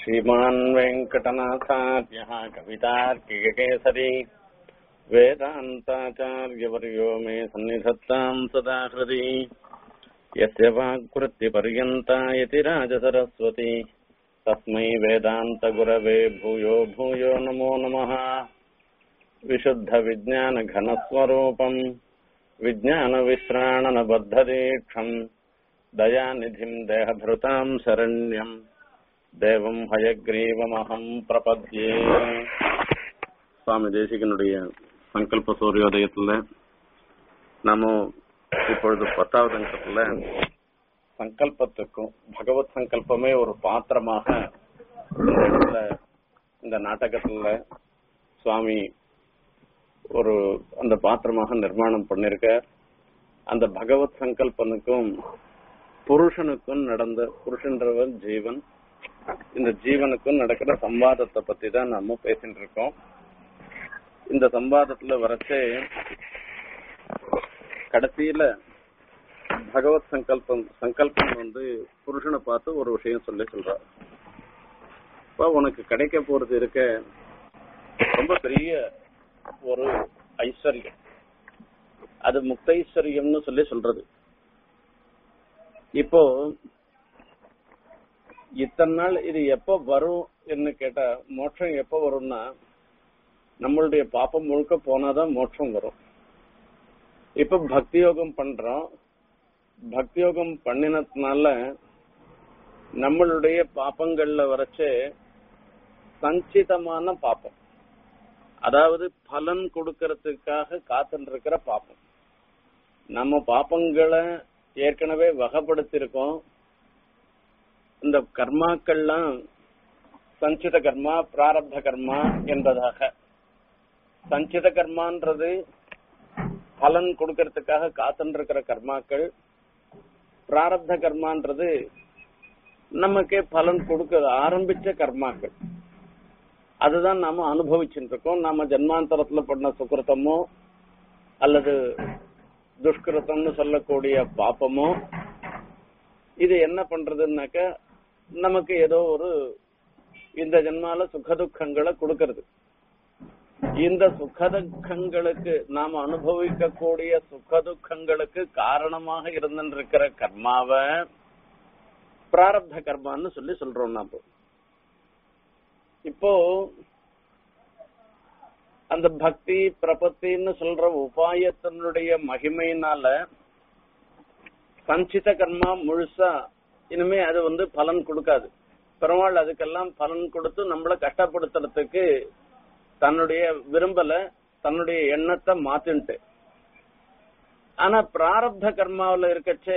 श्रीमान् वेङ्कटनाथार्यः कवितार्किककेसरी वेदान्ताचार्यवर्यो मे सन्निधत्ताम् सदा हृदि यस्य वाक्कृत्यपर्यन्ता यतिराजसरस्वती तस्मै वेदान्तगुरवे भूयो भूयो नमो नमः विशुद्धविज्ञानघनस्वरूपम् विज्ञानविश्राणनबद्धदीक्षम् दयानिधिम् देहभृताम् शरण्यम् தேவம் ஹயக்ரீவமகம் பிரபத்யே சுவாமி தேசிகனுடைய சங்கல்ப சூரியோதயத்துல நாம இப்பொழுது பத்தாவது அங்கத்துல சங்கல்பத்துக்கும் பகவத் சங்கல்பமே ஒரு பாத்திரமாக இந்த இடத்துல இந்த நாடகத்துல சுவாமி ஒரு அந்த பாத்திரமாக நிர்மாணம் பண்ணிருக்க அந்த பகவத் சங்கல்பனுக்கும் புருஷனுக்கும் நடந்த புருஷன்றவன் ஜீவன் இந்த ஜீவனுக்கும் நடக்கிற சம்வாதத்தை பத்தி தான் நாம பேசிட்டு இருக்கோம் இந்த சம்வாதத்துல வரச்சே கடைசியில பகவத் சங்கல்பம் சங்கல்பம் வந்து புருஷனை பார்த்து ஒரு விஷயம் சொல்லி சொல்றார் இப்ப உனக்கு கிடைக்க போறது இருக்க ரொம்ப பெரிய ஒரு ஐஸ்வர்யம் அது முக்தைஸ்வரியம்னு சொல்லி சொல்றது இப்போ இத்தனை நாள் இது எப்ப வரும் என்று கேட்டா மோட்சம் எப்ப வரும்னா நம்மளுடைய பாப்பம் முழுக்க போனாதான் மோட்சம் வரும் இப்ப பக்தி யோகம் பண்றோம் பக்தி யோகம் பண்ணினதுனால நம்மளுடைய பாப்பங்கள்ல வரைச்சு சஞ்சிதமான பாப்பம் அதாவது பலன் கொடுக்கறதுக்காக காத்துட்டு இருக்கிற பாப்பம் நம்ம பாப்பங்களை ஏற்கனவே வகைப்படுத்திருக்கோம் இந்த கர்மாக்கள்லாம் சஞ்சித கர்மா பிராரப்த கர்மா என்பதாக சஞ்சித கர்மான்றது பலன் கொடுக்கறதுக்காக காத்துட்டு இருக்கிற கர்மாக்கள் பிராரப்த கர்மான்றது நமக்கே பலன் கொடுக்க ஆரம்பிச்ச கர்மாக்கள் அதுதான் நாம அனுபவிச்சுட்டு இருக்கோம் நாம ஜென்மாந்தரத்துல பண்ண சுக்கிரத்தமோ அல்லது துஷ்கிருத்தம்னு சொல்லக்கூடிய பாப்பமோ இது என்ன பண்றதுன்னாக்க நமக்கு ஏதோ ஒரு இந்த ஜென்மால சுகதுக்கங்களை கொடுக்கறது இந்த சுகதுக்கங்களுக்கு நாம அனுபவிக்கக்கூடிய சுகதுக்கங்களுக்கு காரணமாக இருந்திருக்கிற கர்மாவை பிராரப்த கர்மான்னு சொல்லி சொல்றோம் நாம இப்போ அந்த பக்தி பிரபத்தின்னு சொல்ற உபாயத்தினுடைய மகிமையினால சஞ்சித கர்மா முழுசா இனிமே அது வந்து பலன் கொடுக்காது பெருமாள் அதுக்கெல்லாம் பலன் கொடுத்து நம்மள கஷ்டப்படுத்துறதுக்கு தன்னுடைய விரும்பல தன்னுடைய எண்ணத்தை மாத்தின்ட்டு ஆனா பிராரப்த கர்மாவில இருக்கச்சே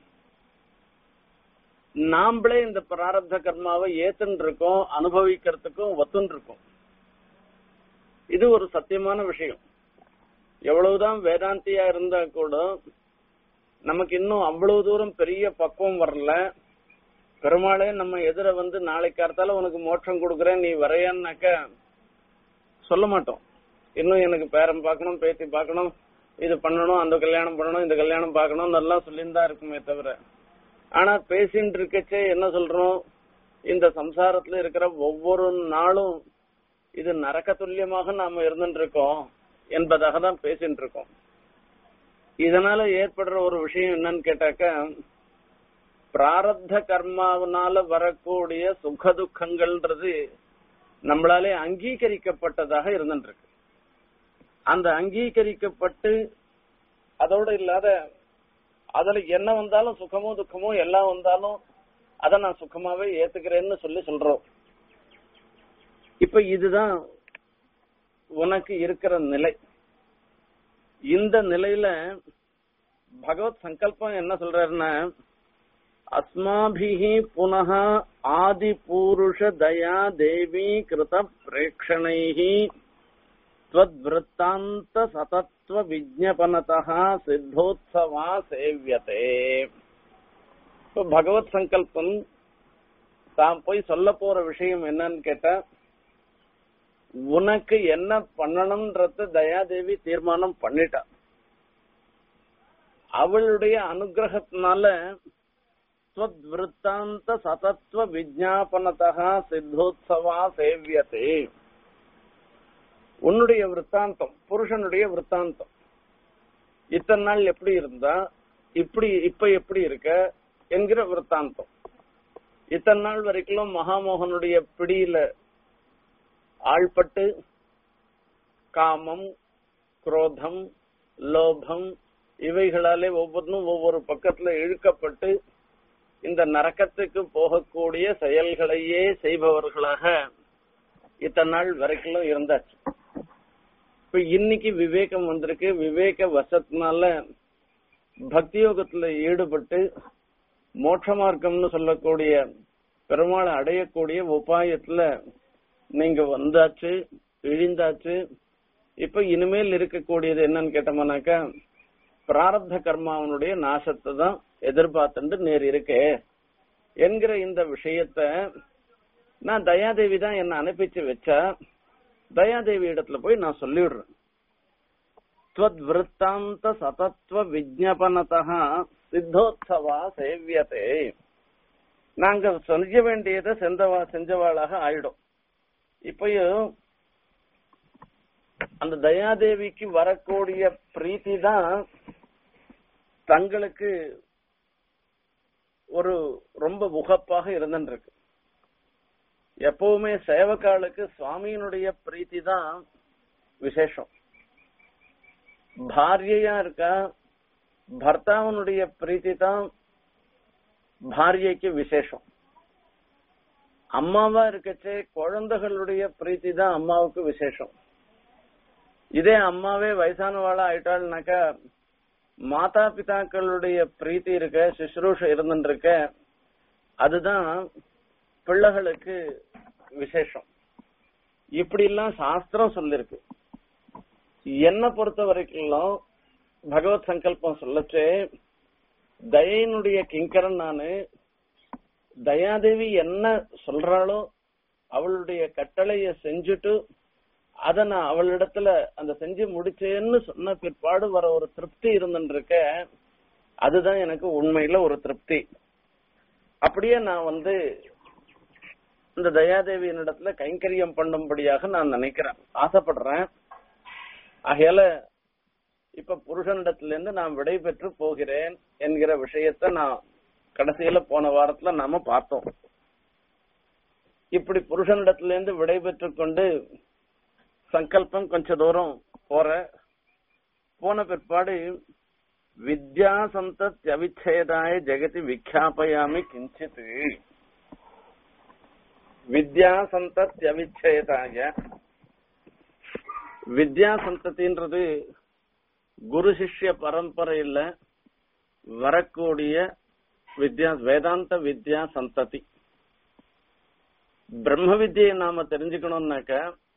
நாம்ளே இந்த பிராரப்த கர்மாவை ஏத்துன்னு இருக்கோம் அனுபவிக்கிறதுக்கும் ஒத்துன்னு இருக்கோம் இது ஒரு சத்தியமான விஷயம் எவ்வளவுதான் வேதாந்தியா இருந்தா கூட நமக்கு இன்னும் அவ்வளவு தூரம் பெரிய பக்குவம் வரல பெருமாளே நம்ம எதிர வந்து நாளைக்கு காலத்தால உனக்கு மோட்சம் கொடுக்குறேன் நீ வரையான்னாக்க சொல்ல மாட்டோம் இன்னும் எனக்கு பேரம் பார்க்கணும் பேத்தி பார்க்கணும் இது பண்ணணும் அந்த கல்யாணம் பண்ணணும் இந்த கல்யாணம் பார்க்கணும் நல்லா சொல்லியிருந்தா இருக்குமே தவிர ஆனா பேசிட்டு இருக்கச்சே என்ன சொல்றோம் இந்த சம்சாரத்துல இருக்கிற ஒவ்வொரு நாளும் இது நரக்க துல்லியமாக நாம இருந்துட்டு இருக்கோம் என்பதாக தான் பேசிட்டு இருக்கோம் இதனால ஏற்படுற ஒரு விஷயம் என்னன்னு கேட்டாக்க பிராரப்த கர்மாவனால வரக்கூடிய சுக துக்கங்கள்ன்றது நம்மளாலே அங்கீகரிக்கப்பட்டதாக இருந்துட்டு இருக்கு அந்த அங்கீகரிக்கப்பட்டு அதோட இல்லாத அதுல என்ன வந்தாலும் சுகமோ துக்கமோ எல்லாம் வந்தாலும் அதை நான் சுகமாவே ஏத்துக்கிறேன்னு சொல்லி சொல்றோம் இப்ப இதுதான் உனக்கு இருக்கிற நிலை இந்த நிலையில பகவத் சங்கல்பம் என்ன சொல்றாருன்னா அஸ்மாபிஹி புனः ஆதி பூருஷ தயா தேவி கிருத பிரேக்ஷணைஹி त्वद्वृत्तान्त सतत्व विज्ञपनतः सिद्धोत्सवा சேவியதே இப்போ பகவத் சங்கல்பம் தான் போய் சொல்ல போற விஷயம் என்னன்னு கேட்டா உனக்கு என்ன பண்ணணும்ன்றத தயாதேவி தீர்மானம் பண்ணிட்டா அவளுடைய அனுகிரகத்தினால त्वद्वृत्तान्त सतत्व விஜாபனதः சித்தோத்சவா சேவியதே உன்னுடைய விற்த்தாந்தம் புருஷனுடைய விற்த்தாந்தம் இத்தனை நாள் எப்படி இருந்தா இப்படி இப்ப எப்படி இருக்க என்கிற விற்த்தாந்தம் இத்தனை நாள் வரைக்கும் மகாமோகனுடைய பிடியில ஆள்பட்டு காமம் குரோதம் லோபம் இவைகளாலே ஒவ்வொன்றும் ஒவ்வொரு பக்கத்துல இழுக்கப்பட்டு இந்த நரக்கத்துக்கு போகக்கூடிய செயல்களையே செய்பவர்களாக இத்தனை நாள் வரைக்கும் இருந்தாச்சு இப்ப இன்னைக்கு விவேகம் வந்திருக்கு விவேக வசத்தினால பக்தி யோகத்துல ஈடுபட்டு மோட்ச மார்க்கம்னு சொல்லக்கூடிய பெருமாளை அடையக்கூடிய உபாயத்துல நீங்க வந்தாச்சு இழிந்தாச்சு இப்ப இனிமேல் இருக்கக்கூடியது என்னன்னு கேட்டோம்னாக்கா பிராரப்த கர்மாவனுடைய நாசத்தை தான் எதிர்பார்த்துட்டு நேர் இருக்கே என்கிற இந்த விஷயத்த நான் தயாதேவி தான் என்ன அனுப்பிச்சு வச்சா தயாதேவி இடத்துல போய் நான் சொல்லிடுறேன் त्वद्वृत्तान्त சதத்வ விஜ்ஞபனதः சித்தோத்சவா சேவியதே நாங்க செஞ்ச வேண்டியதை செஞ்சவா செஞ்சவாளாக ஆயிடும் இப்பயும் அந்த தயாதேவிக்கு வரக்கூடிய பிரீத்தி தான் தங்களுக்கு ஒரு ரொம்ப உகப்பாக இருந்துருக்கு எப்பவுமே சேவக்காளுக்கு சுவாமியினுடைய பிரீத்தி தான் விசேஷம் பாரியையா இருக்கா பர்த்தாவனுடைய பிரீத்தி தான் பாரியைக்கு விசேஷம் அம்மாவா இருக்கச்சே குழந்தைகளுடைய பிரீத்தி தான் அம்மாவுக்கு விசேஷம் இதே அம்மாவே வயசானவாளா ஆயிட்டாள்னாக்கா மாதா பிதாக்களுடைய பிரீத்தி இருக்க சுஷ்ரூஷ இருந்துருக்க அதுதான் பிள்ளைகளுக்கு விசேஷம் இப்படி எல்லாம் சாஸ்திரம் சொல்லிருக்கு என்ன பொறுத்த வரைக்கும் பகவத் சங்கல்பம் சொல்லச்சே தயனுடைய கிங்கரன் நானு தயாதேவி என்ன சொல்றாளோ அவளுடைய கட்டளைய செஞ்சுட்டு அத நான் அவளிடத்துல அந்த செஞ்சு முடிச்சேன்னு சொன்ன பிற்பாடு வர ஒரு திருப்தி இருந்துருக்க அதுதான் எனக்கு உண்மையில ஒரு திருப்தி அப்படியே நான் வந்து இந்த தயாதேவியின் இடத்துல கைங்கரியம் பண்ணும்படியாக நான் நினைக்கிறேன் ஆசைப்படுறேன் ஆகையால இப்ப புருஷனிடத்துல இருந்து நான் விடை பெற்று போகிறேன் என்கிற விஷயத்த நான் கடைசியில போன வாரத்துல நாம பார்த்தோம் இப்படி புருஷனிடத்துல இருந்து விடை பெற்று கொண்டு சங்கல்பம் கொஞ்ச தூரம் போற போன பிற்பாடு வித்யா சந்தத் அவிச்சேதாய ஜெகதி விக்யாபயாமி கிஞ்சித் வித்யா சந்தத் அவிச்சேதாய வித்யா சந்ததின்றது குரு சிஷ்ய பரம்பரையில வரக்கூடிய வித்யா வேதாந்த வித்யா சந்ததி பிரம்ம வித்யை நாம தெரிஞ்சுக்கணும்னாக்க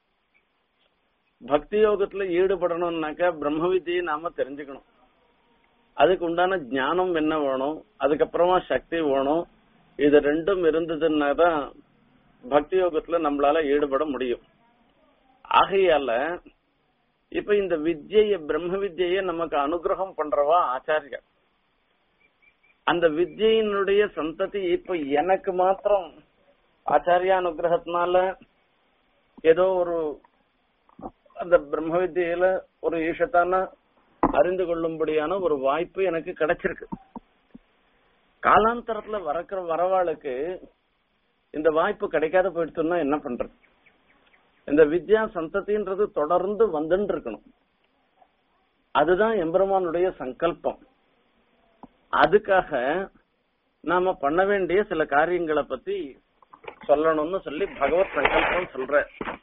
பக்தி யோகத்துல ஈடுபடணும்னாக்க பிரம்ம வித்யை நாம தெரிஞ்சுக்கணும் அதுக்கு உண்டான ஞானம் என்ன வேணும் அதுக்கப்புறமா சக்தி வேணும் இது ரெண்டும் இருந்ததுன்னா தான் பக்தி யோகத்துல நம்மளால ஈடுபட முடியும் ஆகையால இப்ப இந்த வித்ய பிரம்ம வித்ய நமக்கு அனுகிரகம் பண்றவா ஆச்சாரியர் அந்த வித்யினுடைய சந்ததி இப்ப எனக்கு மாத்திரம் ஆச்சாரிய அனுகிரகத்தினால ஏதோ ஒரு அந்த பிரம்ம வித்யில ஒரு ஈஷத்தான அறிந்து கொள்ளும்படியான ஒரு வாய்ப்பு எனக்கு கிடைச்சிருக்கு காலாந்தரத்துல வரக்கிற வரவாளுக்கு இந்த வாய்ப்பு கிடைக்காத போயிடுச்சுன்னா என்ன பண்றது இந்த வித்யா சந்ததின்றது தொடர்ந்து வந்துட்டு இருக்கணும் அதுதான் எம்பெருமானுடைய சங்கல்பம் அதுக்காக நாம பண்ண வேண்டிய சில காரியங்களை பத்தி சொல்லணும்னு சொல்லி பகவத் சங்கல்பம் சொல்ற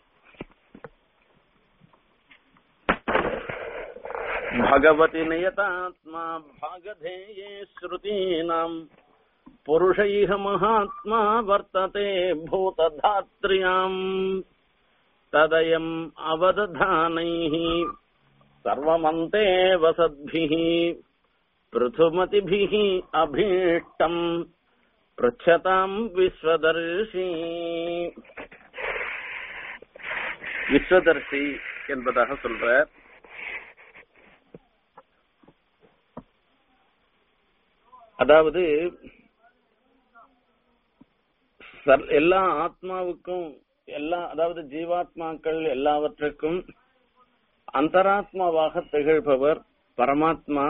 भगवति नियतात्मा भागधेये श्रुतीनाम् पुरुष इह महात्मा वर्तते भूतधात्र्याम् तदयम् अवदधानैः सर्वमन्ते वसद्भिः पृथुमतिभिः अभीष्टम् पृच्छताम् விஸ்வதர்ஷி விஸ்வதர்ஷி என்பதாக சொல்ற அதாவது சர்- எல்லா ஆத்மாவுக்கும் எல்லா அதாவது ஜீவாத்மாக்கள் எல்லாவற்றுக்கும் அந்தராத்மாவாக திகழ்பவர் பரமாத்மா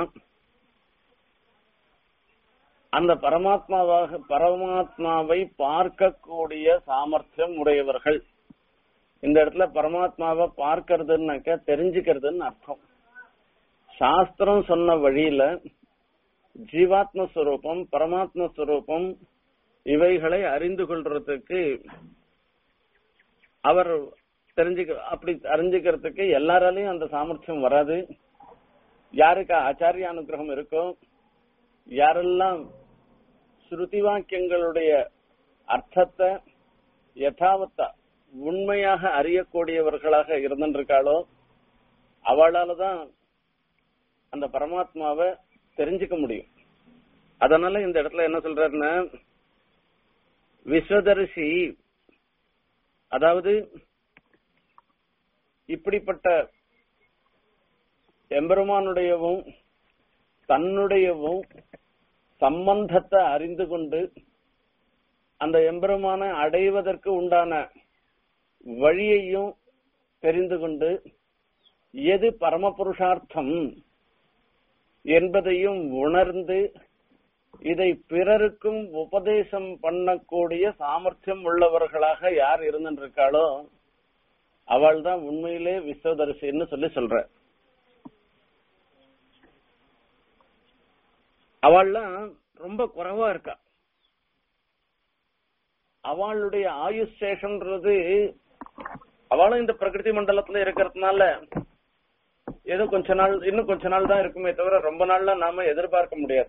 அந்த பரமாத்மாவாக பரமாத்மாவை பார்க்கக்கூடிய சாமர்த்தியம் உடையவர்கள் இந்த இடத்துல பரமாத்மாவை பார்க்கறதுன்னாக்க தெரிஞ்சுக்கிறதுன்னு அர்த்தம் சாஸ்திரம் சொன்ன வழியில ஜீவாத்ம ஸ்வரூபம் பரமாத்ம ஸ்வரூபம் இவைகளை அறிந்து கொள்றதுக்கு அவர் தெரிஞ்சுக்க அப்படி அறிஞ்சுக்கிறதுக்கு எல்லாராலையும் அந்த சாமர்த்தியம் வராது யாருக்கு ஆச்சாரிய அனுகிரகம் இருக்கோ யாரெல்லாம் ஸ்ருதி வாக்கியங்களுடைய அர்த்தத்தை யதாவத்தா உண்மையாக அறியக்கூடியவர்களாக இருந்திருக்காளோ அவளால தான் அந்த பரமாத்மாவை தெரிஞ்சுக்க முடியும் அதனால இந்த இடத்துல என்ன சொல்றாருன்னா விஸ்வதரிசி அதாவது இப்படிப்பட்ட எம்பெருமானுடையவும் தன்னுடையவும் சம்பந்தத்தை அறிந்து கொண்டு அந்த எம்பெருமான அடைவதற்கு உண்டான வழியையும் தெரிந்து கொண்டு எது பரமபுருஷார்த்தம் என்பதையும் உணர்ந்து இதை பிறருக்கும் உபதேசம் பண்ணக்கூடிய சாமர்த்தியம் உள்ளவர்களாக யார் இருந்திருக்காளோ அவள் தான் உண்மையிலே விஸ்வதரிசின்னு சொல்லி சொல்ற அவள்லாம் ரொம்ப குறைவா இருக்கா அவளுடைய ஆயுஷ் சேஷம்ன்றது அவளும் இந்த பிரகிருதி மண்டலத்துல இருக்கிறதுனால ஏதோ கொஞ்ச நாள் இன்னும் கொஞ்ச நாள் தான் இருக்குமே தவிர ரொம்ப நாள்லாம் நாம எதிர்பார்க்க முடியாது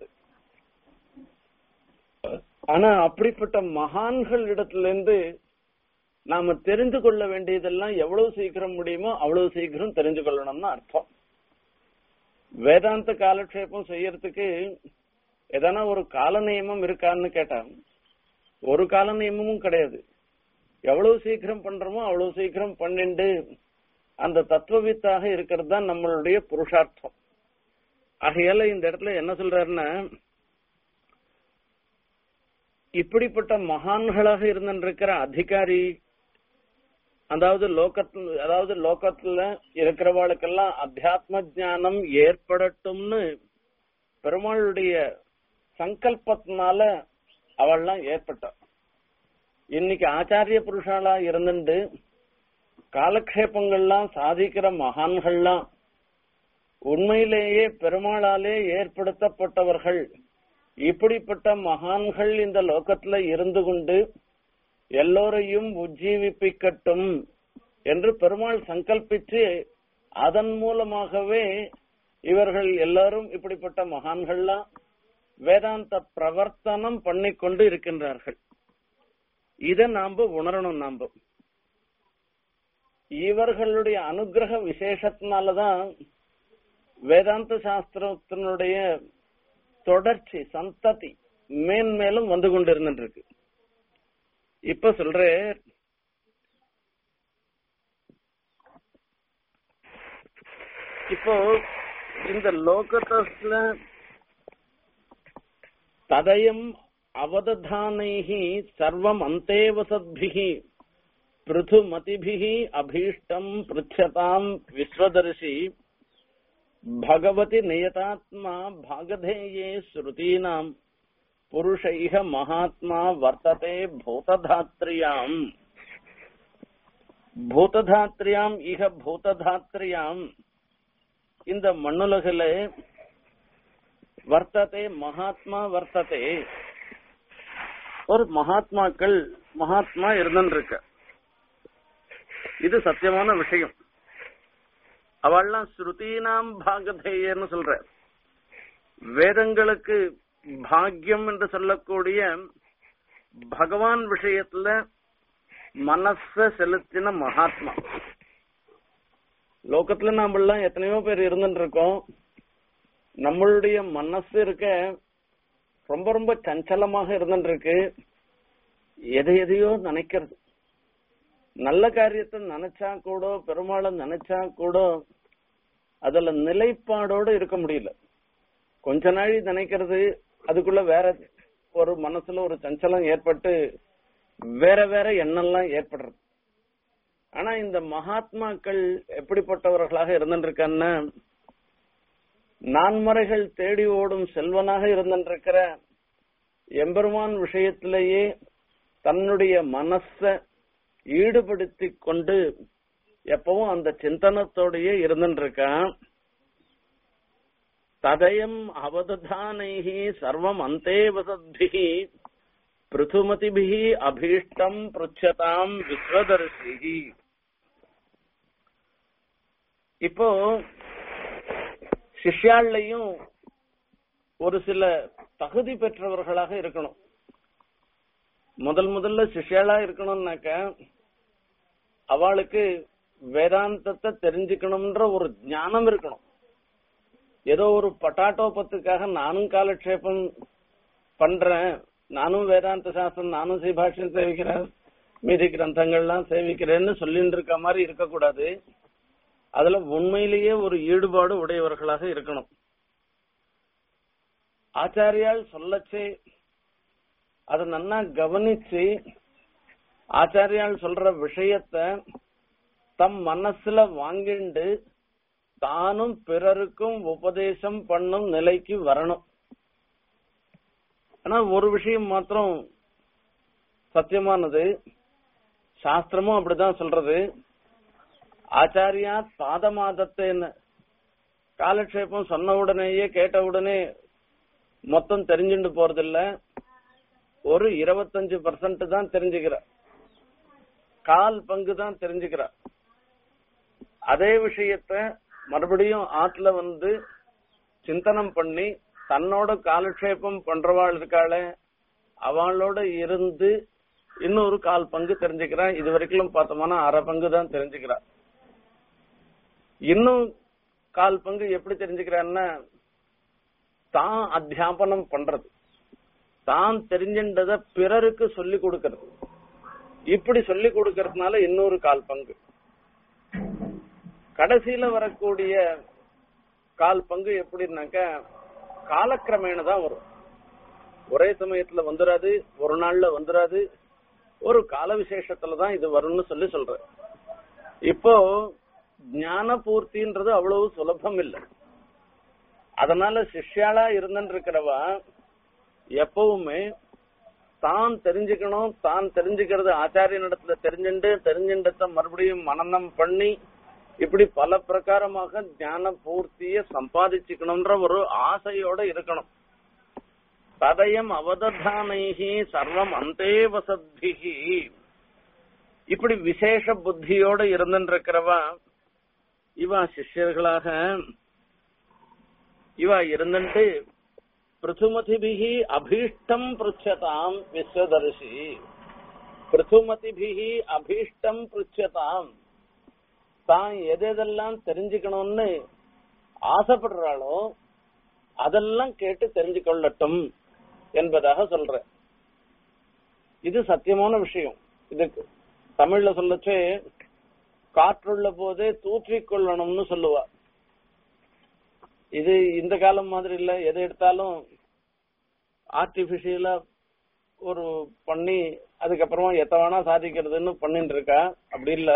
ஆனா அப்படிப்பட்ட மகான்கள் இடத்துல இருந்து நாம தெரிந்து கொள்ள வேண்டியதெல்லாம் எவ்வளவு சீக்கிரம் முடியுமோ அவ்வளவு சீக்கிரம் தெரிஞ்சு கொள்ளணும்னு அர்த்தம் வேதாந்த காலக்ஷேபம் செய்யறதுக்கு எதனா ஒரு கால நியமம் இருக்கான்னு கேட்டா ஒரு கால நியமமும் கிடையாது எவ்வளவு சீக்கிரம் பண்றோமோ அவ்வளவு சீக்கிரம் பண்ணிண்டு அந்த தத்துவவித்தாக இருக்கிறது தான் நம்மளுடைய புருஷார்த்தம் ஆகையால இந்த இடத்துல என்ன சொல்றாருன்னா இப்படிப்பட்ட மகான்களாக இருந்திருக்கிற அதிகாரி அதாவது லோகத்துல அதாவது லோகத்துல இருக்கிறவாளுக்கெல்லாம் அத்தியாத்ம ஞானம் ஏற்படட்டும்னு பெருமாளுடைய சங்கல்பத்தினால அவள்லாம் ஏற்பட்டா இன்னைக்கு ஆச்சாரிய புருஷாலா இருந்துட்டு காலக்ஷேபங்கள்லாம் சாதிக்கிற மகான்கள்லாம் உண்மையிலேயே பெருமாளாலே ஏற்படுத்தப்பட்டவர்கள் இப்படிப்பட்ட மகான்கள் இந்த லோகத்துல இருந்து கொண்டு எல்லோரையும் உஜ்ஜீவிப்பிக்கட்டும் என்று பெருமாள் சங்கல்பித்து அதன் மூலமாகவே இவர்கள் எல்லாரும் இப்படிப்பட்ட மகான்கள்லாம் வேதாந்த பிரவர்த்தனம் பண்ணிக்கொண்டு இருக்கின்றார்கள் இத நாம உணரணும் நாம இவர்களுடைய அனுகிரக விசேஷத்தினாலதான் வேதாந்த சாஸ்திரத்தினுடைய தொடர்ச்சி சந்ததி மேன்மேலும் வந்து கொண்டிருந்துருக்கு இப்ப சொல்ற இப்போ இந்த லோகத்துல ததயம் அவததானைஹி சர்வம் அந்தேவசத்பிஹி பிருதுமதிபிஹி அபீஷ்டம் பிருச்சதாம் விஸ்வதர்ஷி भगवति नियतात्मा भागधेये श्रुतीनाम् पुरुषैः महात्मा वर्तते भूतधात्र्याम् பூததாத்திரியாம் இக பூததாத்திரியாம் இந்த மண்ணுலகில வர்த்ததே மகாத்மா வர்த்ததே ஒரு மகாத்மாக்கள் மகாத்மா இருந்துருக்க இது சத்தியமான விஷயம் அவள்லாம் ஸ்ருதீனாம் பாகதேயன்னு சொல்ற வேதங்களுக்கு பாக்யம் என்று சொல்லக்கூடிய பகவான் விஷயத்துல மனச செலுத்தின மகாத்மா லோகத்துல நாம எல்லாம் எத்தனையோ பேர் இருந்துட்டு இருக்கோம் நம்மளுடைய மனசு இருக்க ரொம்ப ரொம்ப சஞ்சலமாக இருந்துட்டு இருக்கு எதை எதையோ நினைக்கிறது நல்ல காரியத்தை நினைச்சா கூட பெருமாளை நினைச்சா கூட அதுல நிலைப்பாடோட இருக்க முடியல கொஞ்ச நாள் நினைக்கிறது அதுக்குள்ள வேற ஒரு மனசுல ஒரு சஞ்சலம் ஏற்பட்டு வேற வேற எண்ணம்லாம் ஏற்படுறது ஆனா இந்த மகாத்மாக்கள் எப்படிப்பட்டவர்களாக இருந்திருக்கான்னா நான்மறைகள் தேடி ஓடும் செல்வனாக இருந்திருக்கிற எம்பெருமான் விஷயத்திலேயே தன்னுடைய மனச ஈடுபடுத்தி கொண்டு எப்பவும் அந்த சிந்தனத்தோடயே இருந்துருக்கான் ததயம் அவததானைஹி சர்வம் அந்தே வசத்பிஹி பிருதுமதிபிஹி அபீஷ்டம் பృచ్చதாம் விஸ்வதர்ஷிஹி இப்போ சிஷ்யாள்லையும் ஒரு சில தகுதி பெற்றவர்களாக இருக்கணும் முதல் முதல்ல சிஷ்யாளா இருக்கணும்னாக்க அவளுக்கு வேதாந்தத்தை தெரிஞ்சுக்கணும்ன்ற ஒரு ஞானம் இருக்கணும் ஏதோ ஒரு பட்டாட்டோ பத்துக்காக நானும் காலக்ஷேபம் பண்றேன் நானும் வேதாந்த சாஸ்திரம் நானும் சீபாஷ்யம் சேவிக்கிறேன் மீதி கிரந்தங்கள்லாம் சேவிக்கிறேன்னு சொல்லிட்டு இருக்க மாதிரி இருக்கக்கூடாது அதுல உண்மையிலேயே ஒரு ஈடுபாடு உடையவர்களாக இருக்கணும் ஆச்சாரியால் சொல்லச்சே அதை நன்னா கவனிச்சு ஆச்சாரியால் சொல்ற விஷயத்த தம் மனசுல வாங்கிண்டு தானும் பிறருக்கும் உபதேசம் பண்ணும் நிலைக்கு வரணும் ஆனா ஒரு விஷயம் மாத்திரம் சத்தியமானது சாஸ்திரமும் அப்படிதான் சொல்றது ஆச்சாரியா பாதமாதத்தேன்னு காலக்ஷேபம் சொன்ன உடனேயே கேட்ட உடனே மொத்தம் தெரிஞ்சுட்டு போறதில்ல ஒரு இருபத்தஞ்சு பர்சன்ட் தான் தெரிஞ்சுக்கிறா கால் பங்கு தான் தெரிஞ்சுக்கிறா அதே விஷயத்த மறுபடியும் ஆத்துல வந்து சிந்தனம் பண்ணி தன்னோட காலக்ஷேபம் பண்றவாள் இருக்காளே அவளோட இருந்து இன்னொரு கால் பங்கு தெரிஞ்சுக்கிறான் இது வரைக்கும் பார்த்தோம்னா அரை பங்கு தான் தெரிஞ்சுக்கிறா இன்னும் கால் பங்கு எப்படி தெரிஞ்சுக்கிறான்னா தான் அத்தியாபனம் பண்றது தான் தெரிஞ்சின்றத பிறருக்கு சொல்லி கொடுக்கறது இப்படி சொல்லி கொடுக்கறதுனால இன்னொரு கால் பங்கு கடைசியில வரக்கூடிய கால் பங்கு எப்படின்னாக்க காலக்கிரமேண தான் வரும் ஒரே சமயத்துல வந்துராது ஒரு நாள்ல வந்துராது ஒரு கால விசேஷத்துல தான் இது வரும்னு சொல்லி சொல்றேன் இப்போ ஞான பூர்த்தின்றது அவ்வளவு சுலபம் இல்லை அதனால சிஷ்யாளா இருந்துட்டு இருக்கிறவா எப்பவுமே தான் தெரிஞ்சுக்கணும் தான் தெரிஞ்சுக்கிறது ஆச்சாரியனிடத்துல தெரிஞ்சுண்டு தெரிஞ்சுன்றத மறுபடியும் மனநம் பண்ணி இப்படி பல பிரகாரமாக ஞான பூர்த்திய சம்பாதிச்சுக்கணும்ன்ற ஒரு ஆசையோட இருக்கணும் ததயம் அவததானைகி சர்வம் அந்தே வசத்பிகி இப்படி விசேஷ புத்தியோட இருந்துருக்கிறவா இவா சிஷ்யர்களாக இவா இருந்துட்டு பிருத்துமதிபிகி அபீஷ்டம் பிருச்சதாம் விஸ்வதர்ஷி பிருத்துமதிபிகி அபீஷ்டம் பிருச்சதாம் தான் எதெல்லாம் தெரிஞ்சுக்கணும்னு ஆசைப்படுறாளோ அதெல்லாம் கேட்டு தெரிஞ்சு கொள்ளட்டும் என்பதாக சொல்ற இது சத்தியமான விஷயம் இதுக்கு தமிழ்ல சொல்லச்சே காற்றுள்ள போதே தூற்றிக் கொள்ளணும்னு சொல்லுவா இது இந்த காலம் மாதிரி இல்ல எதை எடுத்தாலும் ஆர்டிபிஷியலா ஒரு பண்ணி அதுக்கப்புறமா எத்த வேணா சாதிக்கிறதுன்னு பண்ணிட்டு இருக்கா அப்படி இல்ல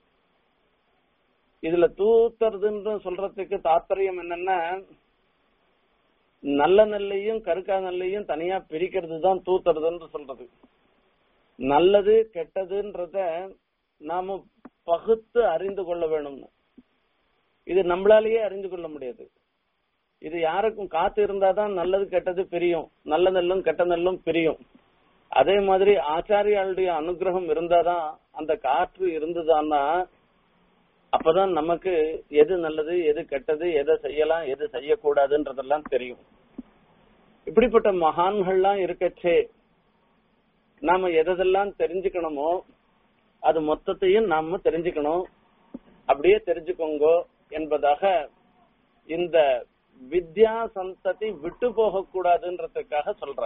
இதுல தூத்துறதுன்னு சொல்றதுக்கு தாத்பரியம் என்னன்னா நல்ல நெல்லையும் கருக்கா நெல்லையும் தனியா பிரிக்கிறது தான் தூத்துறதுன்னு சொல்றது நல்லது கெட்டதுன்றத நாம பகுத்து அறிந்து கொள்ள வேணும்னு இது நம்மளாலேயே அறிந்து கொள்ள முடியாது இது யாருக்கும் காத்து இருந்தாதான் நல்லது கெட்டது பிரியும் நல்ல நெல்லும் கெட்ட நெல்லும் பிரியும் அதே மாதிரி ஆச்சாரியாளுடைய அனுகிரகம் இருந்தாதான் அந்த காற்று இருந்ததான்னா அப்பதான் நமக்கு எது நல்லது எது கெட்டது எதை செய்யலாம் எது செய்யக்கூடாதுன்றதெல்லாம் தெரியும் இப்படிப்பட்ட மகான்கள்லாம் இருக்கச்சே நாம எதெல்லாம் தெரிஞ்சுக்கணுமோ அது மொத்தத்தையும் நாம தெரிஞ்சுக்கணும் அப்படியே தெரிஞ்சுக்கோங்க என்பதாக இந்த வித்யா சந்ததி விட்டு போக கூடாதுன்றதுக்காக சொல்ற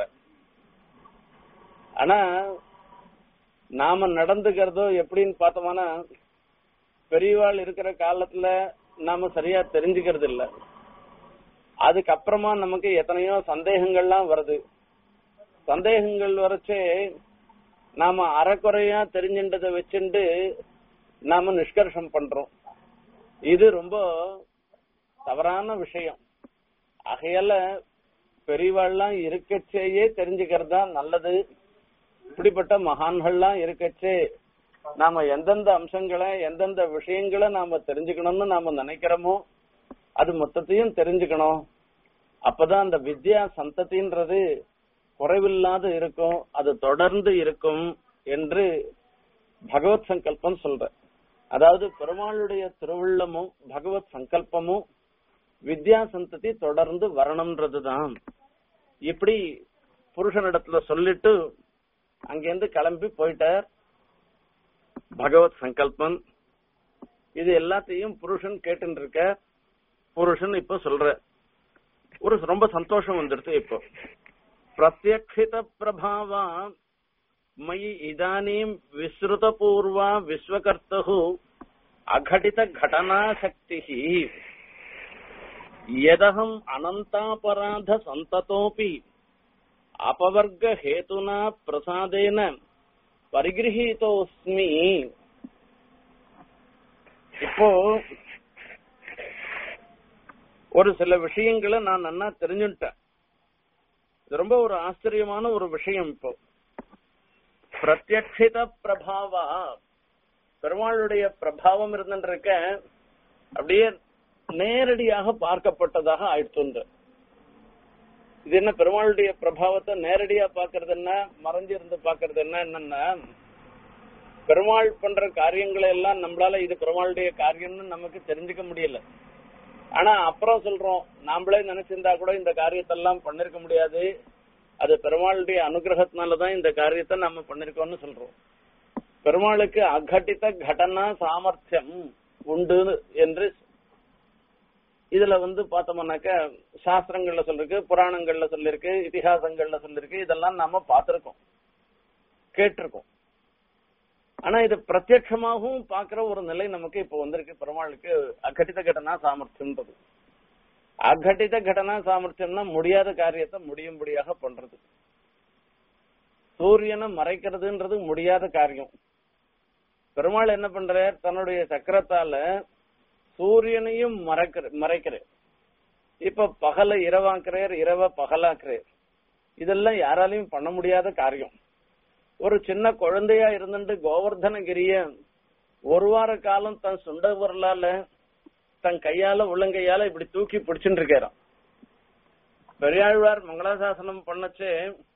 ஆனா நாம நடந்துக்கிறதோ எப்படின்னு பார்த்தோம்னா பெரியவாள் இருக்கிற காலத்துல நாம சரியா தெரிஞ்சுக்கிறது இல்ல அதுக்கப்புறமா நமக்கு எத்தனையோ சந்தேகங்கள்லாம் வருது சந்தேகங்கள் வரச்சே நாம அறக்குறையா தெரிஞ்சின்றதை வச்சுண்டு நாம நிஷ்கர்ஷம் பண்றோம் இது ரொம்ப தவறான விஷயம் ஆகையால பெரியவாள்லாம் இருக்கச்சேயே தெரிஞ்சுக்கிறது தான் நல்லது இப்படிப்பட்ட மகான்கள்லாம் இருக்கச்சே நாம எந்தெந்த அம்சங்களை எந்தெந்த விஷயங்களை நாம தெரிஞ்சுக்கணும்னு நாம நினைக்கிறோமோ அது மொத்தத்தையும் தெரிஞ்சுக்கணும் அப்பதான் அந்த வித்யா சந்ததின்றது குறைவில்லாது இருக்கும் அது தொடர்ந்து இருக்கும் என்று பகவத் சங்கல்பம் சொல்ற அதாவது பெருமாளுடைய திருவுள்ளமும் பகவத் சங்கல்பமும் வித்யா சந்ததி தொடர்ந்து வரணும்ன்றதுதான் இப்படி புருஷனிடத்துல சொல்லிட்டு அங்கிருந்து கிளம்பி போயிட்டார் பகவத் சங்கல்பம் இது எல்லாத்தையும் புருஷன் கேட்டு இருக்க புருஷன் இப்ப சொல்ற ஒரு ரொம்ப சந்தோஷம் வந்துடுது இப்போ பிரத்யக்ஷித பிரபாவா மயி இதானீம் விஸ்ருத பூர்வா விஸ்வகர்த்து அகடித கடனா சக்தி யதகம் அனந்தாபராத சந்ததோபி அபவர்க ஹேதுனா பிரசாதேன பரிகிரகீதோஸ்மி இப்போ ஒரு சில விஷயங்களை நான் நன்னா தெரிஞ்சுட்டேன் இது ரொம்ப ஒரு ஆச்சரியமான ஒரு விஷயம் இப்போ பிரத்யக்ஷித பிரபாவா பெருமாளுடைய பிரபாவம் இருந்துருக்க அப்படியே நேரடியாக பார்க்கப்பட்டதாக ஆயிடுத்து இது என்ன பெருமாளுடைய பிரபாவத்தை நேரடியா பாக்குறது என்ன மறைஞ்சிருந்து பாக்குறது என்ன என்னன்னா பெருமாள் பண்ற காரியங்களை எல்லாம் நம்மளால இது பெருமாளுடைய காரியம்னு நமக்கு தெரிஞ்சுக்க முடியல ஆனா அப்புறம் சொல்றோம் நாமளே நினைச்சிருந்தா கூட இந்த காரியத்தெல்லாம் பண்ணிருக்க முடியாது அது பெருமாளுடைய அனுகிரகத்தினாலதான் இந்த காரியத்தை நம்ம பண்ணிருக்கோம்னு சொல்றோம் பெருமாளுக்கு அகட்டித்த கடனா சாமர்த்தியம் உண்டு என்று இதுல வந்து பார்த்தோம்னாக்க சாஸ்திரங்கள்ல சொல்லிருக்கு புராணங்கள்ல சொல்லிருக்கு இதிகாசங்கள்ல சொல்லிருக்கு இதெல்லாம் நாம பார்த்திருக்கோம் கேட்டிருக்கோம் ஆனா இது பிரத்யட்சமாகவும் பாக்குற ஒரு நிலை நமக்கு இப்ப வந்திருக்கு பெருமாளுக்கு அகட்டித கடனா சாமர்த்தியம்ன்றது அகட்டித கடனா சாமர்த்தியம்னா முடியாத காரியத்தை முடியும்படியாக பண்றது சூரியனை மறைக்கிறதுன்றது முடியாத காரியம் பெருமாள் என்ன பண்றார் தன்னுடைய சக்கரத்தால சூரியனையும் மறைக்கிற மறைக்கிறார் இப்ப பகல இரவாக்குறார் இரவ பகலாக்குறார் இதெல்லாம் யாராலையும் பண்ண முடியாத காரியம் ஒரு சின்ன குழந்தையா இருந்துட்டு கோவர்தனகிரிய ஒரு வார காலம் தன் சுண்ட விரலால தன் கையால உள்ளங்கையால இப்படி தூக்கி பிடிச்சுட்டு இருக்காராம் பெரியாழ்வார் மங்களாசாசனம் பண்ணச்சே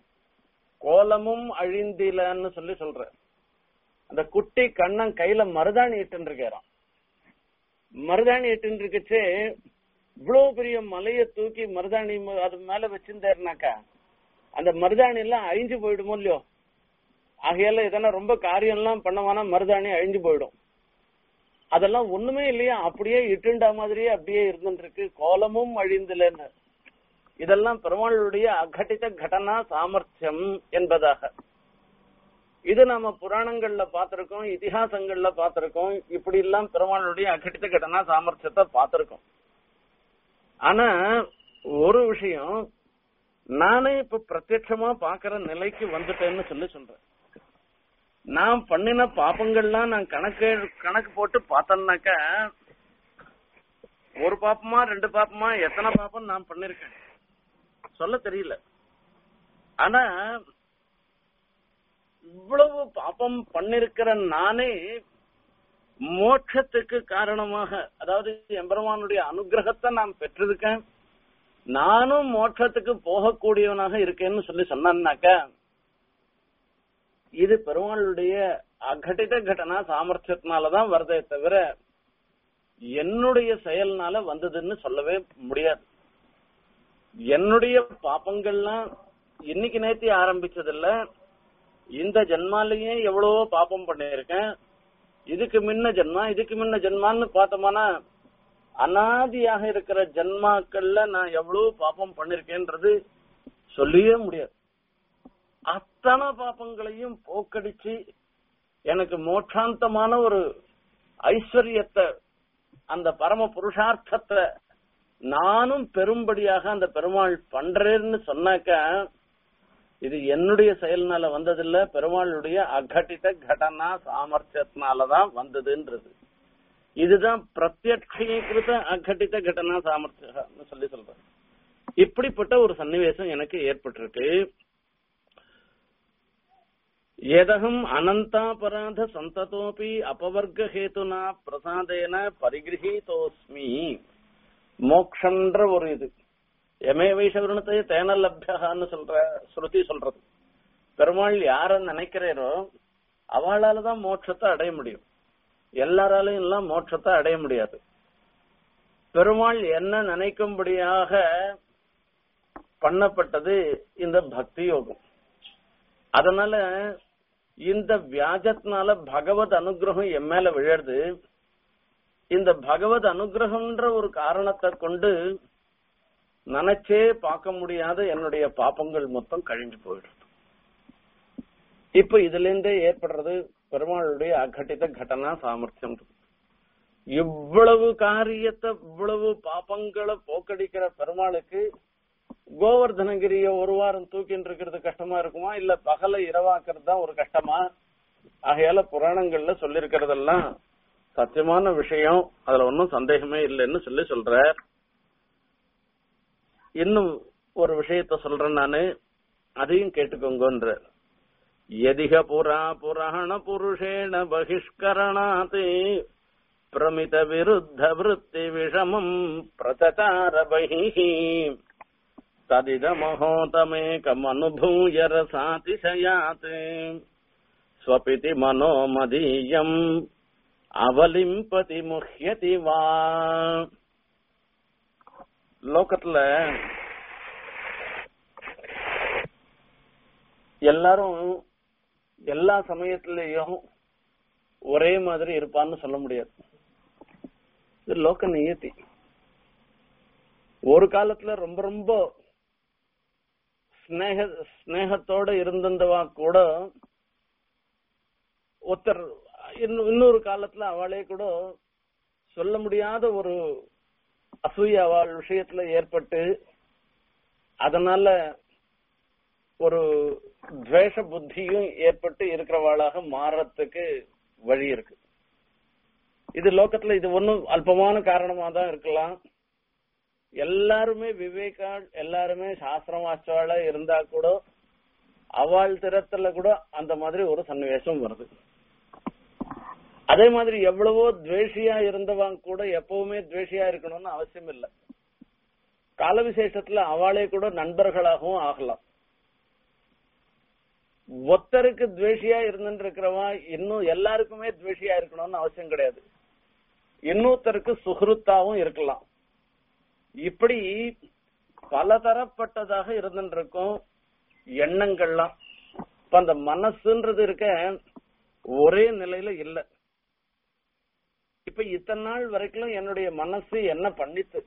கோலமும் அழிந்திலன்னு சொல்லி சொல்ற அந்த குட்டி கண்ணன் கையில மருதாணி இட்டு இருக்காராம் மருதாணி இட்டு இருக்குச்சே இவ்வளவு பெரிய மலைய தூக்கி மருதாணி அது மேல வச்சிருந்தாருனாக்கா அந்த மருதாணி எல்லாம் அழிஞ்சு போயிடுமோ இல்லையோ ஆகையால எதனா ரொம்ப காரியம் எல்லாம் பண்ணவானா மருதாணி அழிஞ்சு போயிடும் அதெல்லாம் ஒண்ணுமே இல்லையா அப்படியே இட்டுண்டா மாதிரியே அப்படியே இருந்துட்டு இருக்கு கோலமும் அழிந்துலன்னு இதெல்லாம் பெருமாளுடைய அகட்டித கடனா சாமர்த்தியம் என்பதாக இது நாம புராணங்கள்ல பார்த்திருக்கோம் இதிகாசங்கள்ல பார்த்திருக்கோம் இப்படி எல்லாம் பெருமாளுடைய அகட்டித கடனா சாமர்த்தியத்தை பார்த்திருக்கோம் ஆனா ஒரு விஷயம் நானே இப்ப பிரத்யட்சமா பாக்குற நிலைக்கு வந்துட்டேன்னு சொல்லி சொல்றேன் நான் பண்ணின பாப்பங்கள்லாம் நான் கணக்கு கணக்கு போட்டு பார்த்தேன்னாக்க ஒரு பாப்பமா ரெண்டு பாப்பமா எத்தனை பாப்பம் நான் பண்ணிருக்கேன் சொல்ல தெரியல ஆனா இவ்வளவு பாப்பம் பண்ணிருக்கிற நானே மோட்சத்துக்கு காரணமாக அதாவது எம்பெருமானுடைய அனுகிரகத்தை நான் பெற்றிருக்கேன் நானும் மோட்சத்துக்கு போகக்கூடியவனாக இருக்கேன்னு சொல்லி சொன்னாக்க இது பெருமாளுடைய அகட்டித கடனா சாமர்த்தியத்தினாலதான் வருதே தவிர என்னுடைய செயல்னால வந்ததுன்னு சொல்லவே முடியாது என்னுடைய பாப்பங்கள்லாம் இன்னைக்கு நேத்தி ஆரம்பிச்சதில்ல இந்த ஜென்மாலேயே எவ்வளவோ பாப்பம் பண்ணியிருக்கேன் இதுக்கு முன்ன ஜென்மா இதுக்கு முன்ன ஜென்மான்னு பார்த்தோம்னா அனாதியாக இருக்கிற ஜென்மாக்கள்ல நான் எவ்வளவு பாப்பம் பண்ணிருக்கேன்றது சொல்லவே முடியாது அத்தனை பாப்பங்களையும் போக்கடிச்சு எனக்கு மோட்சாந்தமான ஒரு ஐஸ்வர்யத்தை அந்த பரம புருஷார்த்தத்தை நானும் பெரும்படியாக அந்த பெருமாள் பண்றேன்னு சொன்னாக்க இது என்னுடைய செயல்னால வந்ததில்ல பெருமாளுடைய அகட்டித கடனா சாமர்த்தியத்தினாலதான் வந்ததுன்றது இதுதான் பிரத்யக்ஷீகிருத அகட்டித கடனா சாமர்த்தியம்னு சொல்லி சொல்றேன் இப்படிப்பட்ட ஒரு சன்னிவேசம் எனக்கு ஏற்பட்டிருக்கு ஏதகம் அனந்தாபராத சந்ததோபி அபவர்க்க ஹேதுனா பிரசாதேன பரிகிரகீதோஸ்மி மோக்ஷன்ற ஒரு இது எமே வைஷவருணத்தை தேன லப்யகான்னு சொல்ற ஸ்ருதி சொல்றது பெருமாள் யார நினைக்கிறீரோ அவளால தான் மோட்சத்தை அடைய முடியும் எல்லாராலையும் எல்லாம் மோட்சத்தை அடைய முடியாது பெருமாள் என்ன நினைக்கும்படியாக பண்ணப்பட்டது இந்த பக்தி யோகம் அதனால இந்த வியாஜத்தினால பகவத் அனுகிரகம் என் மேல விழருது இந்த பகவத் அனுகிரகம்ன்ற ஒரு காரணத்தை கொண்டு நினைச்சே பார்க்க முடியாத என்னுடைய பாப்பங்கள் மொத்தம் கழிஞ்சு போயிடுது இப்ப இதுல இருந்தே ஏற்படுறது பெருமாளுடைய அகட்டித கடனா சாமர்த்தியம் இவ்வளவு காரியத்தை இவ்வளவு பாப்பங்களை போக்கடிக்கிற பெருமாளுக்கு கோவர்தனகிரிய ஒரு வாரம் தூக்கிட்டு இருக்கிறது கஷ்டமா இருக்குமா இல்ல பகல இரவாக்குறது தான் ஒரு கஷ்டமா ஆகையால புராணங்கள்ல சொல்லிருக்கிறதெல்லாம் சத்தியமான விஷயம் அதுல ஒன்னும் சந்தேகமே இல்லைன்னு சொல்லி சொல்ற இன்னும் ஒரு விஷயத்த சொல்றேன் நானு அதையும் கேட்டுக்கோங்கன்ற எதிக புரா புராண புருஷேண பகிஷ்கரணாத் பிரமித விருத்த விருத்தி விஷமம் பிரச்சார பகிஹி तदिदमहोतमेकमनुभूय रसातिशयात् स्वपिति मनोमदीयम् அவலிம்பதி முஹ்யதி வா லோகத்துல எல்லாரும் எல்லா சமயத்திலையும் ஒரே மாதிரி இருப்பான்னு சொல்ல முடியாது இது லோக நியத்தி ஒரு காலத்துல ரொம்ப ரொம்ப ஸ்னேக ஸ்னேகத்தோட இருந்தவா கூட ஒருத்தர் இன்னொரு காலத்துல அவளே கூட சொல்ல முடியாத ஒரு அசூய அவள் விஷயத்துல ஏற்பட்டு அதனால ஒரு துவேஷ புத்தியும் ஏற்பட்டு இருக்கிறவாளாக மாறத்துக்கு வழி இருக்கு இது லோகத்துல இது ஒன்னும் அல்பமான காரணமா தான் இருக்கலாம் எல்லாருமே விவேகாள் எல்லாருமே சாஸ்திரம் வாச்சவாள இருந்தா கூட அவள் திறத்துல கூட அந்த மாதிரி ஒரு சன்னிவேசம் வருது அதே மாதிரி எவ்வளவோ துவேஷியா இருந்தவங்க கூட எப்பவுமே துவேஷியா இருக்கணும்னு அவசியம் இல்லை கால விசேஷத்துல அவளே கூட நண்பர்களாகவும் ஆகலாம் ஒத்தருக்கு துவேஷியா இருந்துட்டு இருக்கிறவா இன்னும் எல்லாருக்குமே துவேஷியா இருக்கணும்னு அவசியம் கிடையாது இன்னொருத்தருக்கு சுகிருத்தாவும் இருக்கலாம் இப்படி பலதரப்பட்டதாக இருந்துட்டு இருக்கும் எண்ணங்கள்லாம் இப்ப அந்த மனசுன்றது இருக்க ஒரே நிலையில இல்ல இப்ப இத்தனை நாள் வரைக்கும் என்னுடைய மனசு என்ன பண்ணித்து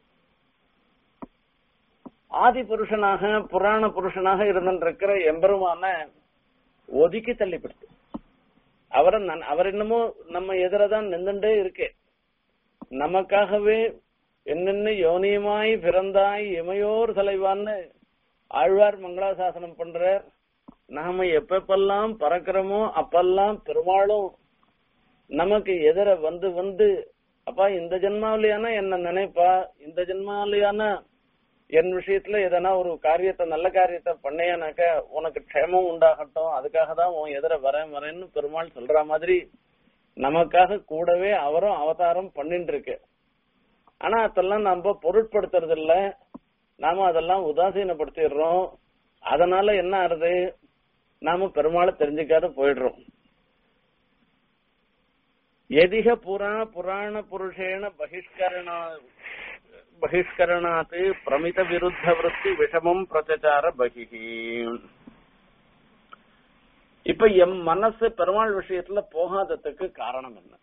ஆதி புருஷனாக புராண புருஷனாக இருந்திருக்கிற எம்பெருமான ஒதுக்கி தள்ளிப்படுத்து அவரை அவர் என்னமோ நம்ம எதிரதான் நின்றுட்டே இருக்கே நமக்காகவே என்னென்ன யோனியமாய் பிறந்தாய் இமையோர் தலைவான்னு ஆழ்வார் மங்களாசாசனம் பண்றார் நாம எப்பப்பெல்லாம் பறக்கிறோமோ அப்பெல்லாம் பெருமாளும் நமக்கு எதிர வந்து வந்து அப்பா இந்த ஜென்மாவிலையானா என்ன நினைப்பா இந்த ஜென்மாவிலையானா என் விஷயத்துல எதனா ஒரு காரியத்தை நல்ல காரியத்தை பண்ணையானாக்க உனக்கு க்ஷேமம் உண்டாகட்டும் அதுக்காக தான் உன் எதிர வரேன் வரேன்னு பெருமாள் சொல்ற மாதிரி நமக்காக கூடவே அவரும் அவதாரம் பண்ணிட்டு இருக்கு ஆனா அதெல்லாம் நம்ம பொருட்படுத்துறது இல்ல நாம அதெல்லாம் உதாசீனப்படுத்திடுறோம் அதனால என்ன ஆறுது நாம பெருமாளை தெரிஞ்சுக்காத போயிடுறோம் எதிக புறா புராண புருஷேன பகிஷ்கரணா பகிஷ்கரணாத் பிரமித விருத்த விருத்தி விஷமம் பிரச்சார பகிஹி இப்ப எம் மனசு பெருமாள் விஷயத்துல போகாததுக்கு காரணம் என்ன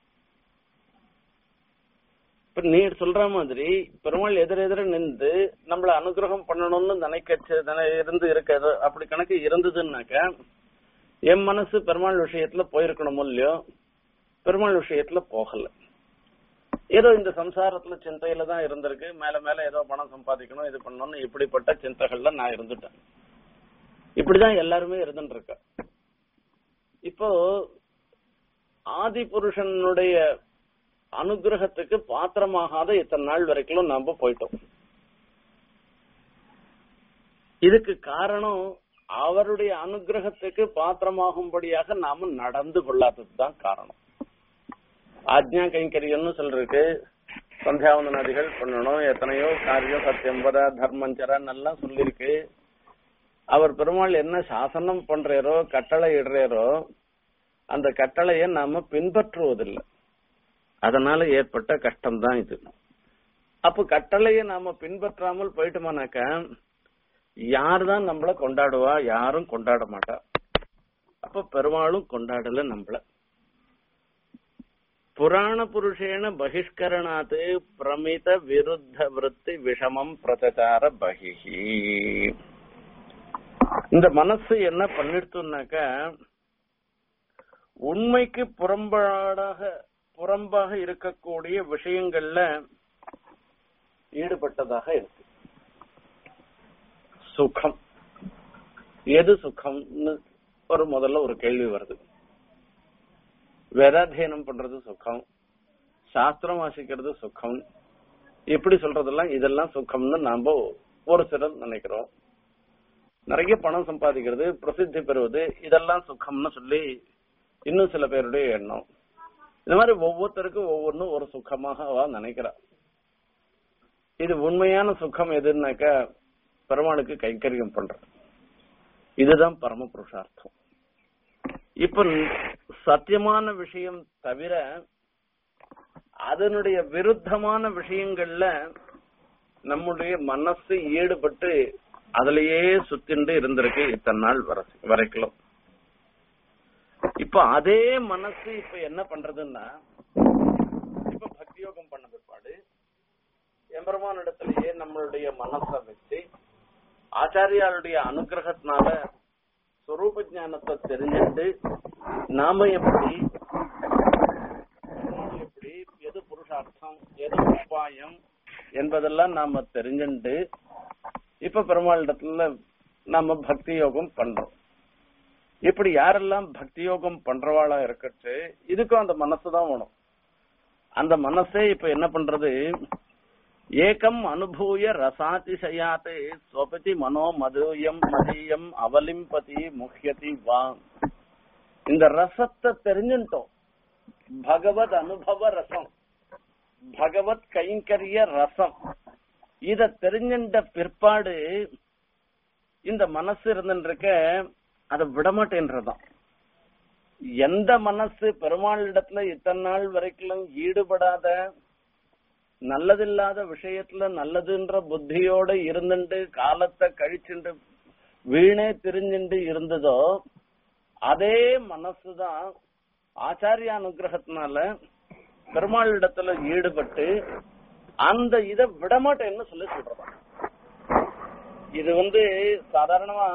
இப்ப நீ சொல்ற மாதிரி பெருமாள் எதிர எதிர நின்று நம்மள அனுகிரகம் பண்ணணும்னு நினைக்க இருந்து இருக்காது அப்படி கணக்கு இருந்ததுன்னாக்க என் மனசு பெருமாள் விஷயத்துல போயிருக்கணும் இல்லையோ பெருமாள் விஷயத்துல போகல ஏதோ இந்த சம்சாரத்துல சிந்தையில தான் இருந்திருக்கு மேல மேல ஏதோ பணம் சம்பாதிக்கணும் இது பண்ணணும்னு இப்படிப்பட்ட சிந்தைகள்ல நான் இருந்துட்டேன் இப்படிதான் எல்லாருமே இருந்துட்டு இருக்க இப்போ ஆதி புருஷனுடைய அனுகிரகத்துக்கு பாத்திரமாகாத இத்தனை நாள் வரைக்கும் நாம போயிட்டோம் இதுக்கு காரணம் அவருடைய அனுகிரகத்துக்கு பாத்திரமாகும்படியாக நாம நடந்து கொள்ளாததுதான் காரணம் ஆஜ்ஞா கைங்கரியம்னு சொல்றதுக்கு சந்தியாவந்தனாதிகள் பண்ணணும் எத்தனையோ காரியம் சத்தியம்பத தர்மஞ்சரன் எல்லாம் சொல்லிருக்கு அவர் பெருமாள் என்ன சாசனம் பண்றாரோ கட்டளை இடுறாரோ அந்த கட்டளைய நாம பின்பற்றுவதில்லை அதனால ஏற்பட்ட கஷ்டம் தான் இது அப்ப கட்டளைய நாம பின்பற்றாமல் போயிட்டோமானாக்க யார் தான் நம்மள கொண்டாடுவா யாரும் கொண்டாட மாட்டா அப்ப பெருமாளும் கொண்டாடல நம்மள புராண புருஷேன பகிஷ்கரணாத் பிரமித விருத்த விருத்தி விஷமம் பிரச்சார பகிஹி இந்த மனசு என்ன பண்ணிடுத்துனாக்க உண்மைக்கு புறம்பாடாக புறம்பாக இருக்கக்கூடிய விஷயங்கள்ல ஈடுபட்டதாக இருக்கு சுகம் எது சுகம்னு ஒரு முதல்ல ஒரு கேள்வி வருது வேதாத்தியனம் பண்றது சுகம் சாஸ்திரம் வாசிக்கிறது சுகம் எப்படி சொல்றதெல்லாம் இதெல்லாம் சுகம்னு நாம ஒரு சிலர் நினைக்கிறோம் நிறைய பணம் சம்பாதிக்கிறது பிரசித்தி பெறுவது இதெல்லாம் சுகம்னு சொல்லி இன்னும் சில பேருடைய எண்ணம் இந்த மாதிரி ஒவ்வொருத்தருக்கும் ஒவ்வொன்றும் ஒரு சுகமாக அவ நினைக்கிறா இது உண்மையான சுகம் எதுன்னாக்க பெருமாளுக்கு கைங்கரியம் பண்றது இதுதான் பரம புருஷார்த்தம் இப்ப சத்தியமான விஷயம் தவிர அதனுடைய விருத்தமான விஷயங்கள்ல நம்முடைய மனசு ஈடுபட்டு அதுலயே சுத்திண்டு இருந்திருக்கு இத்தனை நாள் வர- வரைக்கும் இப்ப அதே மனசு இப்ப என்ன பண்றதுன்னா இப்ப பக்தி யோகம் பண்ண பிற்பாடு எம்பெருமான் இடத்திலேயே நம்மளுடைய மனசை வச்சு ஆச்சாரியாருடைய அனுகிரகத்தினால சொரூப ஞானத்தை தெரிஞ்சுட்டு நாம எப்படி பெருமாள் எப்படி எது புருஷார்த்தம் எது உபாயம் என்பதெல்லாம் நாம தெரிஞ்சுட்டு இப்ப பெருமாள் இடத்துல நாம பக்தி யோகம் பண்றோம் இப்படி யாரெல்லாம் பக்தி யோகம் பண்றவாளா இருக்கச்சு இதுக்கும் அந்த மனசு தான் வேணும் அந்த மனசே இப்ப என்ன பண்றது ஏகம் அனுபூய ரசாதிசயாத் ஸ்வபதி மனோ மதுயம் மதியம் அவலிம்பதி முஹ்யதி வா இந்த ரசத்தை தெரிஞ்சுட்டோம் பகவத் அனுபவ ரசம் பகவத் கைங்கரிய ரசம் இத தெரிஞ்சின்ற பிற்பாடு இந்த மனசு இருந்துருக்க அதை விடமாட்டேன்றதான் எந்த மனசு பெருமாள் இடத்துல இத்தனை நாள் வரைக்கும் ஈடுபடாத நல்லதில்லாத விஷயத்துல நல்லதுன்ற புத்தியோட இருந்துட்டு காலத்தை கழிச்சுண்டு வீணே திரிஞ்சுண்டு இருந்ததோ அதே மனசுதான் ஆச்சாரிய அனுகிரகத்தினால பெருமாள் இடத்துல ஈடுபட்டு அந்த இத விடமாட்டேன்னு சொல்லி சொல்றதா இது வந்து சாதாரணமா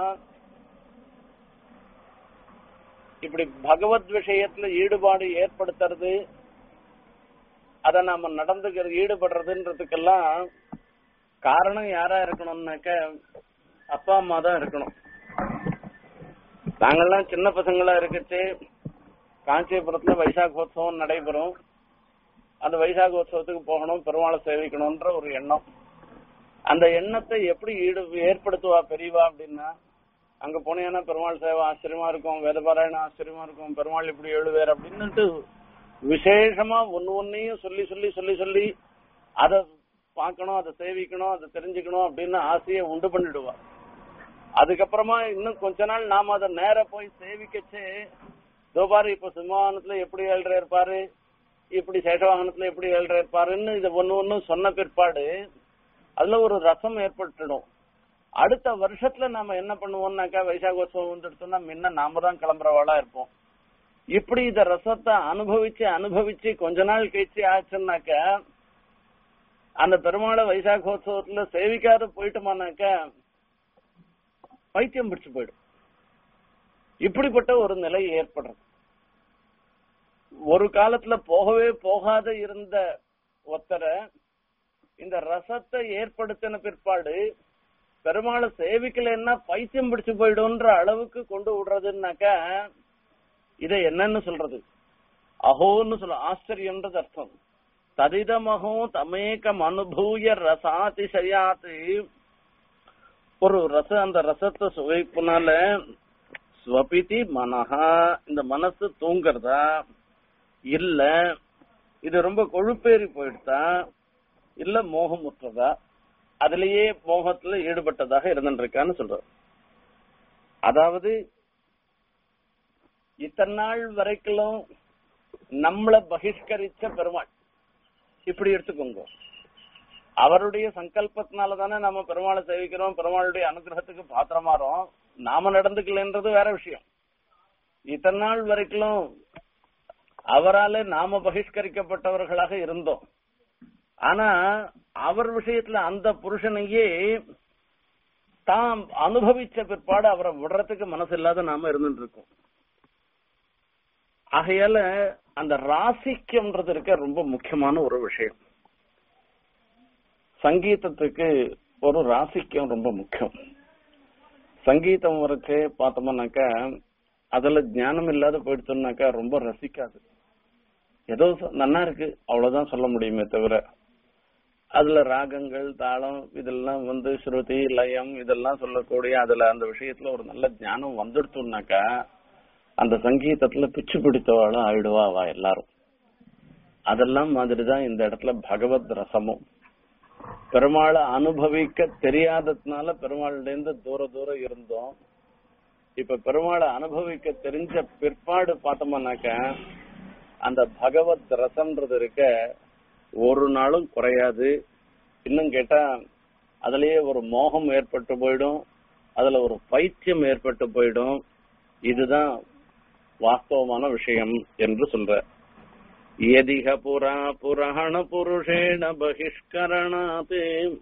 இப்படி பகவத் விஷயத்துல ஈடுபாடு ஏற்படுத்துறது அத நாம நடந்துக்கிற ஈடுபடுறதுன்றதுக்கெல்லாம் காரணம் யாரா இருக்கணும்னாக்க அப்பா அம்மா தான் இருக்கணும் நாங்கெல்லாம் சின்ன பசங்களா இருக்கச்சு காஞ்சிபுரத்துல வைசாகோத்சவம் நடைபெறும் அந்த வைசாகோத்சவத்துக்கு போகணும் பெருமாளை சேவிக்கணும்ன்ற ஒரு எண்ணம் அந்த எண்ணத்தை எப்படி ஈடு ஏற்படுத்துவா பெரியவா அப்படின்னா அங்க போனீங்கன்னா பெருமாள் சேவை ஆச்சரியமா இருக்கும் வேதபாராயணம் ஆச்சரியமா இருக்கும் பெருமாள் இப்படி எழுவேர் அப்படின்னுட்டு விசேஷமா ஒன்னு ஒன்னையும் சொல்லி சொல்லி சொல்லி சொல்லி அத பார்க்கணும் அதை சேவிக்கணும் அதை தெரிஞ்சுக்கணும் அப்படின்னு ஆசையை உண்டு பண்ணிடுவா அதுக்கப்புறமா இன்னும் கொஞ்ச நாள் நாம அதை நேர போய் சேவிக்கச்சு இதோ பாரு இப்ப சிம்மாவனத்துல எப்படி ஏழ்ற இருப்பாரு இப்படி சேஷவாகனத்துல எப்படி ஏழ்ற இருப்பாருன்னு இதை ஒண்ணு ஒண்ணு சொன்ன பிற்பாடு அதுல ஒரு ரசம் ஏற்பட்டுடும் அடுத்த வருஷத்துல நாம என்ன பண்ணுவோம்னாக்கா வைசாகோத்சவம் வந்துடுச்சோம்னா முன்ன நாம தான் கிளம்புறவாளா இருப்போம் இப்படி இந்த ரசத்தை அனுபவிச்சு அனுபவிச்சு கொஞ்ச நாள் கழிச்சு ஆச்சுன்னாக்க அந்த பெருமாளை வைசாகோத்சவத்துல சேவிக்காத போயிட்டோமானாக்க பைத்தியம் பிடிச்சு போயிடும் இப்படிப்பட்ட ஒரு நிலை ஏற்படுறது ஒரு காலத்துல போகவே போகாத இருந்த ஒருத்தரை இந்த ரசத்தை ஏற்படுத்தின பிற்பாடு பெருமாளை சேவிக்கலைன்னா பைத்தியம் பிடிச்சு போயிடும்ன்ற அளவுக்கு கொண்டு விடுறதுன்னாக்கா இதை என்னன்னு சொல்றது அஹோன்னு சொல்ல ஆச்சரியம்ன்றது அர்த்தம் ததிதமகோ தமேகம் அனுபூய ரசாதிசயாத்து ஒரு ரச அந்த ரசத்தை சுவைப்புனால ஸ்வபிதி மனஹா இந்த மனசு தூங்குறதா இல்ல இது ரொம்ப கொழுப்பேறி போயிடுதா இல்ல மோகமுற்றதா அதுலயே மோகத்துல ஈடுபட்டதாக இருந்துருக்கான்னு சொல்றார் அதாவது இத்தனை நாள் வரைக்கும் நம்மள பகிஷ்கரிச்ச பெருமாள் இப்படி எடுத்துக்கோங்க அவருடைய சங்கல்பத்தினால தானே நம்ம பெருமாளை சேவிக்கிறோம் பெருமாளுடைய அனுகிரகத்துக்கு பாத்திரமாறோம் நாம நடந்துக்கலன்றது வேற விஷயம் இத்தனை நாள் வரைக்கும் அவரால நாம பகிஷ்கரிக்கப்பட்டவர்களாக இருந்தோம் ஆனா அவர் விஷயத்துல அந்த புருஷனையே தாம் அனுபவிச்ச பிற்பாடு அவரை விடுறதுக்கு மனசு இல்லாத நாம இருந்துட்டு இருக்கோம் ஆகையால அந்த ராசிக்கம்ன்றது இருக்க ரொம்ப முக்கியமான ஒரு விஷயம் சங்கீதத்துக்கு ஒரு ராசிக்கம் ரொம்ப முக்கியம் சங்கீதம் வரைக்கு பார்த்தோம்னாக்கா அதுல ஞானம் இல்லாத போயிடுச்சோம்னாக்கா ரொம்ப ரசிக்காது ஏதோ சொ- நன்னா இருக்கு அவ்வளவுதான் சொல்ல முடியுமே தவிர அதுல ராகங்கள் தாளம் இதெல்லாம் வந்து ஸ்ருதி லயம் இதெல்லாம் சொல்லக்கூடிய அதுல அந்த விஷயத்துல ஒரு நல்ல ஞானம் வந்துடுத்தோம்னாக்கா அந்த சங்கீதத்துல பிச்சு பிடித்தவாளும் ஆயிடுவா அவ எல்லாரும் அதெல்லாம் மாதிரிதான் இந்த இடத்துல பகவத் ரசமும் பெருமாளை அனுபவிக்க தெரியாததுனால பெருமாள்ல இருந்து தூர தூரம் இருந்தோம் இப்ப பெருமாளை அனுபவிக்க தெரிஞ்ச பிற்பாடு பார்த்தோம்னாக்க அந்த பகவத் ரசம்ன்றது இருக்க ஒரு நாளும் குறையாது இன்னும் கேட்டா அதுலயே ஒரு மோகம் ஏற்பட்டு போயிடும் அதுல ஒரு பைத்தியம் ஏற்பட்டு போயிடும் இதுதான் வாஸ்தவமான விஷயம் என்று சொல்ற यदिह पुरा पुराणपुरुषेण बहिष्करणात्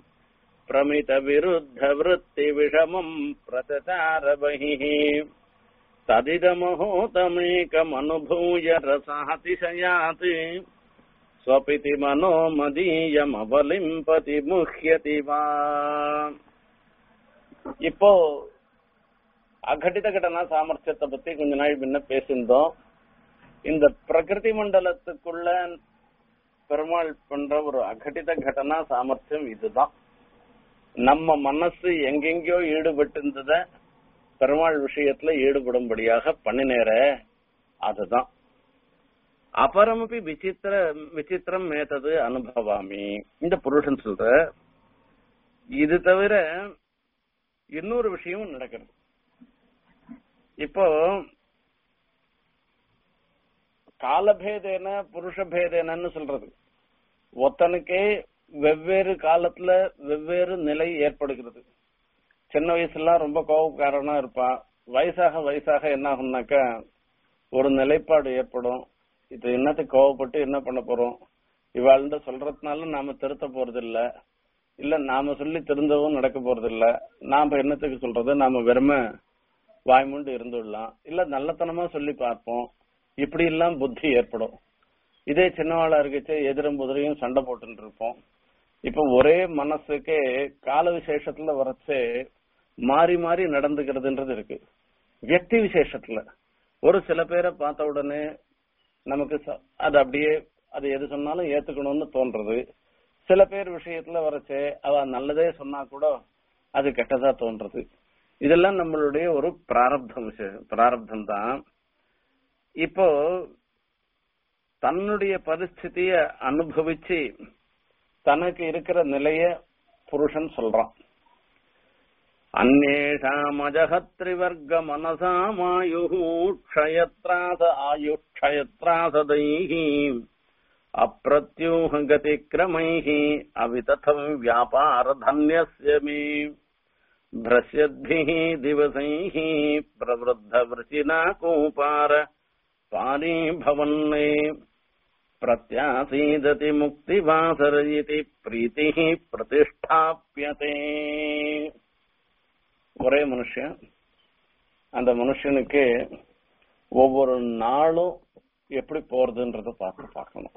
प्रमितविरुद्धवृत्तिविषमम् प्रचचार बहिः तदिदमहोतमेकमनुभूय रसातिशयात् स्वपिति मनो मदीयमवलिम्पति मुह्यति वा இப்போ அகடித கடனா சாமர்த்தியத்தை பத்தி கொஞ்ச நாள் முன்ன பேசியிருந்தோம் இந்த பிரகிருதி மண்டலத்துக்குள்ள பெருமாள் பண்ற ஒரு அகடித கடனா சாமர்த்தியம் இதுதான் நம்ம மனசு எங்கெங்கயோ ஈடுபட்டு இருந்தத பெருமாள் விஷயத்துல ஈடுபடும்படியாக பண்ணினேற அதுதான் அபரமபி விசித்திர விசித்திரம் மேத்தது அனுபவாமி இந்த புருஷன் சொல்ற இது தவிர இன்னொரு விஷயமும் நடக்கிறது இப்போ காலபேதேன புருஷபேதேனன்னு சொல்றது ஒத்தனுக்கே வெவ்வேறு காலத்துல வெவ்வேறு நிலை ஏற்படுகிறது சின்ன வயசுலாம் ரொம்ப கோபக்காரனா இருப்பான் வயசாக வயசாக என்ன ஆகும்னாக்கா ஒரு நிலைப்பாடு ஏற்படும் இது என்னத்துக்கு கோவப்பட்டு என்ன பண்ண போறோம் இவாழ்ந்து சொல்றதுனால நாம திருத்த போறது இல்ல இல்ல நாம சொல்லி திருந்தவும் நடக்க போறது இல்ல நாம என்னத்துக்கு சொல்றது நாம வெறும வாய்மூண்டு இருந்துடலாம் இல்ல நல்லத்தனமா சொல்லி பார்ப்போம் இப்படி எல்லாம் புத்தி ஏற்படும் இதே சின்னவாளா இருக்கச்சு எதிரும் புதிரையும் சண்டை போட்டுட்டு இருப்போம் இப்ப ஒரே மனசுக்கே கால விசேஷத்துல வரச்சே மாறி மாறி நடந்துக்கிறதுன்றது இருக்கு வியக்தி விசேஷத்துல ஒரு சில பேரை பார்த்த உடனே நமக்கு ச- அது அப்படியே அது எது சொன்னாலும் ஏத்துக்கணும்னு தோன்றது சில பேர் விஷயத்துல வரச்சே அவ நல்லதே சொன்னா கூட அது கெட்டதா தோன்றது இதெல்லாம் நம்மளுடைய ஒரு பிராரப்தம் விசேஷம் பிராரப்தம் தான் இப்போ தன்னுடைய பரிஸ்திதிய அனுபவிச்சு தனக்கு இருக்கிற நிலைய புருஷன் சொல்றான் அந்நேஷாமஜகத்ரிவர்க மனசாமாயு க்ஷயத்ராச ஆயுக்ஷயத்ராசதைः அப்பிரத்யூஹ கதிக்ரமைः அவிததம் வியாபாரதன்யஸ்ய மே भ्रस्यद्भिः दिवसैः प्रवृद्धवृचिना कूपार पारी भवन्ने प्रत्यासीदति मुक्तिवासर इति प्रीतिः प्रतिष्ठाप्यते ஒரே மனுஷன் அந்த மனுஷனுக்கு ஒவ்வொரு நாளும் எப்படி போறதுன்றத பார்த்து பார்க்கணும்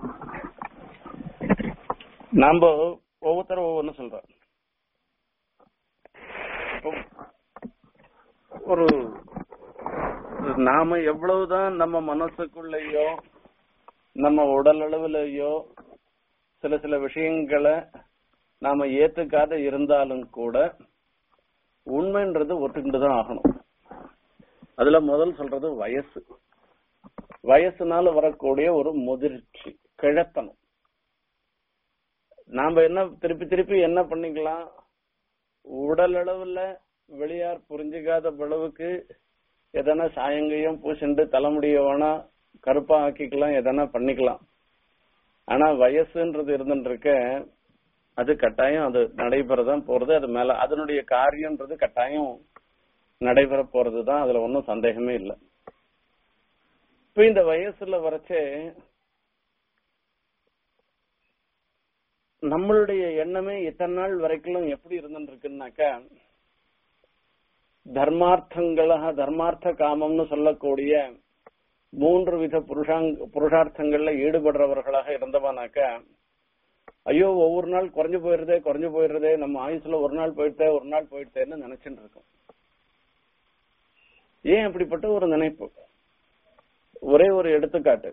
நாம ஒவ்வொருத்தரும் ஒவ்வொன்னு சொல்றோம் இப்போ ஒரு நாம எவ்வளவுதான் நம்ம மனசுக்குள்ளேயோ நம்ம உடல் அளவுலயோ சில சில விஷயங்களை நாம ஏத்துக்காத இருந்தாலும் கூட உண்மைன்றது ஒத்துக்கிட்டு தான் ஆகணும் அதுல முதல் சொல்றது வயசு வயசுனால வரக்கூடிய ஒரு முதிர்ச்சி கிழத்தனம் நாம என்ன திருப்பி திருப்பி என்ன பண்ணிக்கலாம் உடல் அளவுல வெளியார் புரிஞ்சுக்காத அளவுக்கு எதனா சாயங்கையும் பூசிண்டு தலைமுடிய வேணா கருப்பா ஆக்கிக்கலாம் எதனா பண்ணிக்கலாம் ஆனா வயசுன்றது இருந்துட்டு இருக்க அது கட்டாயம் அது நடைபெறதான் போறது அது மேல அதனுடைய காரியம்ன்றது கட்டாயம் நடைபெற போறதுதான் அதுல ஒன்றும் சந்தேகமே இல்லை இப்ப இந்த வயசுல வரைச்சே நம்மளுடைய எண்ணமே இத்தனை நாள் வரைக்கும் எப்படி இருந்துட்டு இருக்குன்னாக்கா தர்மார்த்தங்களாக தர்மார்த்த காமம்னு சொல்லக்கூடிய மூன்று வித புருஷாங்க புருஷார்த்தங்கள்ல ஈடுபடுறவர்களாக இருந்தவனாக்கா ஐயோ ஒவ்வொரு நாள் குறைஞ்சு போயிடுறதே குறைஞ்சு போயிடுறதே நம்ம ஆயுசுல ஒரு நாள் போயிட்டே ஒரு நாள் போயிட்டேன்னு நினைச்சுட்டு இருக்கோம் ஏன் அப்படிப்பட்ட ஒரு நினைப்பு ஒரே ஒரு எடுத்துக்காட்டு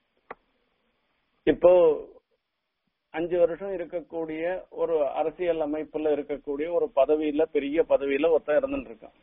இப்போ அஞ்சு வருஷம் இருக்கக்கூடிய ஒரு அரசியல் அமைப்புல இருக்கக்கூடிய ஒரு பதவியில பெரிய பதவியில ஒருத்தன் இருந்துட்டு இருக்கான்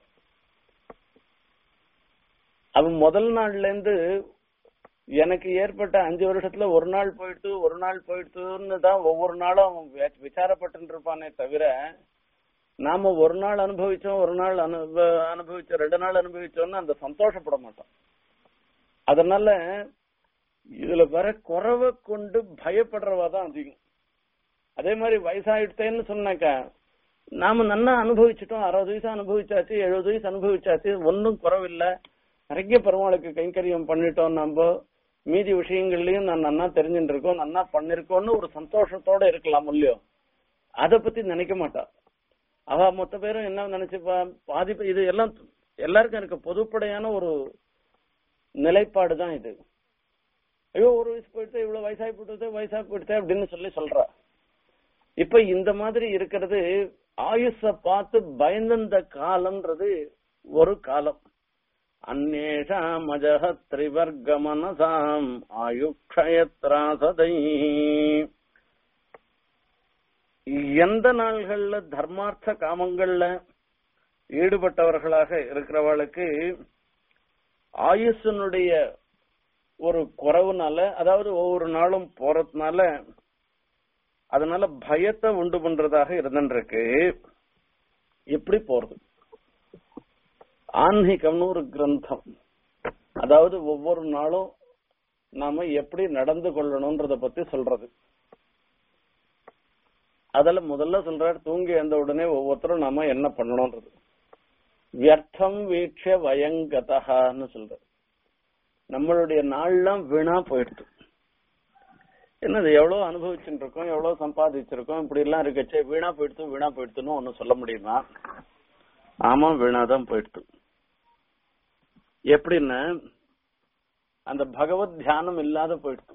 அவன் முதல் நாள்ல இருந்து எனக்கு ஏற்பட்ட அஞ்சு வருஷத்துல ஒரு நாள் போயிட்டு ஒரு நாள் போயிட்டுன்னு தான் ஒவ்வொரு நாளும் அவன் வி- விசாரப்பட்டு இருப்பானே தவிர நாம ஒரு நாள் அனுபவிச்சோம் ஒரு நாள் அனுப அனுபவிச்சோம் ரெண்டு நாள் அனுபவிச்சோம்னு அந்த சந்தோஷப்பட மாட்டோம் அதனால இதுல வர குறவை கொண்டு பயப்படுறவா தான் அதிகம் அதே மாதிரி வயசாயிட்டேன்னு சொன்னாக்கா நாம நன்னா அனுபவிச்சிட்டோம் அறுபது வயசு அனுபவிச்சாச்சு எழுபது வயசு அனுபவிச்சாச்சு ஒன்னும் குறவில்லை நிறைய பெருமாளுக்கு கைங்கரியம் பண்ணிட்டோம் நம்ம மீதி விஷயங்கள்லயும் நான் நன்னா தெரிஞ்சுட்டு இருக்கோம் நன்னா பண்ணிருக்கோம்னு ஒரு சந்தோஷத்தோட இருக்கலாம் இல்லையோ அத பத்தி நினைக்க மாட்டா அவ மொத்த பேரும் என்ன நினைச்சுப்பா பாதிப்பு இது எல்லாம் எல்லாருக்கும் இருக்க பொதுப்படையான ஒரு நிலைப்பாடு தான் இது ஐயோ ஒரு வயசு போயிட்டு இவ்வளவு வயசாகி போயிட்டு வயசாகி போயிட்டு அப்படின்னு சொல்லி சொல்றா இப்ப இந்த மாதிரி இருக்கிறது ஆயுஷ பார்த்து பயந்த காலம்ன்றது ஒரு காலம் அந்நேஷாம் அஜக திரிவர்க்க மனசாம் ஆயுக்ஷயத்ராசதை எந்த நாள்கள்ல தர்மார்த்த காமங்கள்ல ஈடுபட்டவர்களாக இருக்கிறவர்களுக்கு ஆயுஷனுடைய ஒரு குறவுனால அதாவது ஒவ்வொரு நாளும் போறதுனால அதனால பயத்தை உண்டு பண்றதாக இருந்துருக்கு எப்படி போறது ஆன்மீகம்னு ஒரு கிரந்தம் அதாவது ஒவ்வொரு நாளும் நாம எப்படி நடந்து கொள்ளணும்ன்றத பத்தி சொல்றது அதுல முதல்ல சொல்றாரு தூங்கி எழுந்த உடனே ஒவ்வொருத்தரும் நாம என்ன பண்ணணும்ன்றது வியர்த்தம் வீட்ச வயங்கதகான்னு சொல்றாரு நம்மளுடைய நாள்லாம் வீணா போயிடுது என்னது எவ்வளவு அனுபவிச்சுட்டு இருக்கோம் எவ்வளவு சம்பாதிச்சிருக்கோம் இப்படி எல்லாம் இருக்கச்சே வீணா போயிடுத்து வீணா போயிடுத்துன்னு ஒண்ணு சொல்ல முடியுமா ஆமா வீணாதான் போயிடுத்து எப்படின்னா அந்த பகவத் தியானம் இல்லாத போயிடுத்து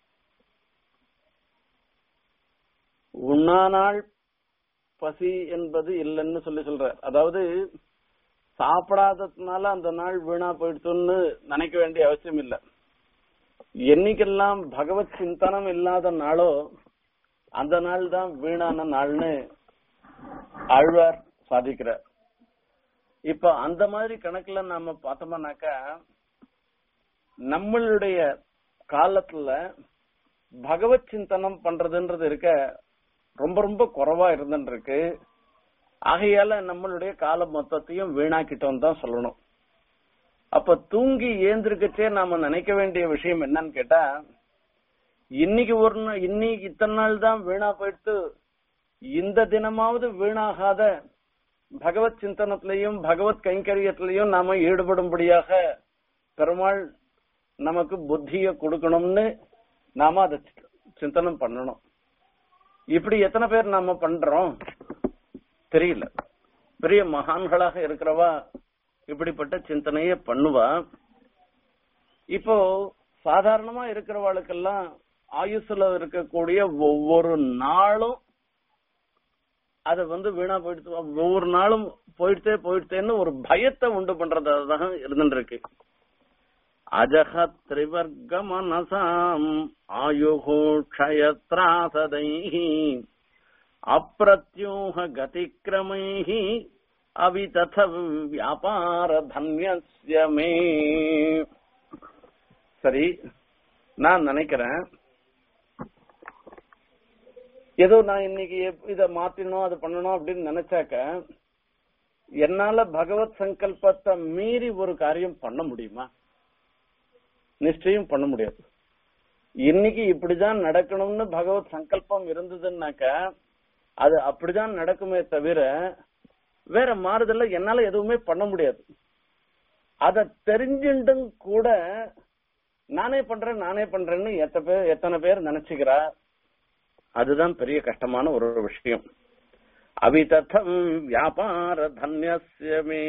உண்ணா நாள் பசி என்பது இல்லைன்னு சொல்லி சொல்ற அதாவது சாப்பிடாததுனால அந்த நாள் வீணா போயிடுத்துன்னு நினைக்க வேண்டிய அவசியம் இல்லை என்னைக்கெல்லாம் பகவத் சிந்தனம் இல்லாத நாளோ அந்த நாள் தான் வீணான நாள்னு ஆழ்வார் சாதிக்கிறார் இப்ப அந்த மாதிரி கணக்குல நாம பார்த்தோம்னாக்கா நம்மளுடைய காலத்துல பகவத் சிந்தனம் பண்றதுன்றது இருக்க ரொம்ப ரொம்ப குறைவா இருந்துட்டு இருக்கு ஆகையால நம்மளுடைய கால மொத்தத்தையும் வீணாக்கிட்டோம் தான் சொல்லணும் அப்ப தூங்கி ஏந்திருக்கச்சே நாம நினைக்க வேண்டிய விஷயம் என்னன்னு கேட்டா இன்னைக்கு ஒரு நாள் இன்னைக்கு இத்தனை நாள் தான் வீணா போயிட்டு இந்த தினமாவது வீணாகாத பகவத் சிந்தனத்திலையும் பகவத் கைங்கரியத்திலையும் நாம ஈடுபடும்படியாக பெருமாள் நமக்கு புத்திய கொடுக்கணும்னு நாம அதை சிந்தனம் பண்ணணும் இப்படி எத்தனை பேர் நாம பண்றோம் தெரியல பெரிய மகான்களாக இருக்கிறவா இப்படிப்பட்ட சிந்தனைய பண்ணுவா இப்போ சாதாரணமா இருக்கிறவாளுக்கெல்லாம் ஆயுசுல இருக்கக்கூடிய ஒவ்வொரு நாளும் அது வந்து வீணா போயிடுத்து ஒவ்வொரு நாளும் போயிடுத்தே போயிடுத்தேன்னு ஒரு பயத்தை உண்டு பண்றதாக இருந்துருக்கு அஜக திரிவர்க்க மனசாம் ஆயுகோ க்ஷயத்ராசதை அப்பிரத்யூக கதிக்கிரமை அவிதத வியாபார தன்யஸ்ய மே சரி நான் நினைக்கிறேன் ஏதோ நான் இன்னைக்கு எப்- இத மாத்தணும் அது பண்ணணும் அப்படின்னு நினைச்சாக்க என்னால பகவத் சங்கல்பத்தை மீறி ஒரு காரியம் பண்ண முடியுமா நிச்சயம் பண்ண முடியாது இன்னைக்கு இப்படிதான் நடக்கணும்னு பகவத் சங்கல்பம் இருந்ததுன்னாக்க அது அப்படிதான் நடக்குமே தவிர வேற மாறுதல்ல என்னால எதுவுமே பண்ண முடியாது அத தெரிஞ்சுட்டும் கூட நானே பண்றேன் நானே பண்றேன்னு எத்தனை பேர் எத்தனை பேர் நினைச்சுக்கிறா அதுதான் பெரிய கஷ்டமான ஒரு விஷயம் அவிததம் வியாபார தன்யஸ்யமே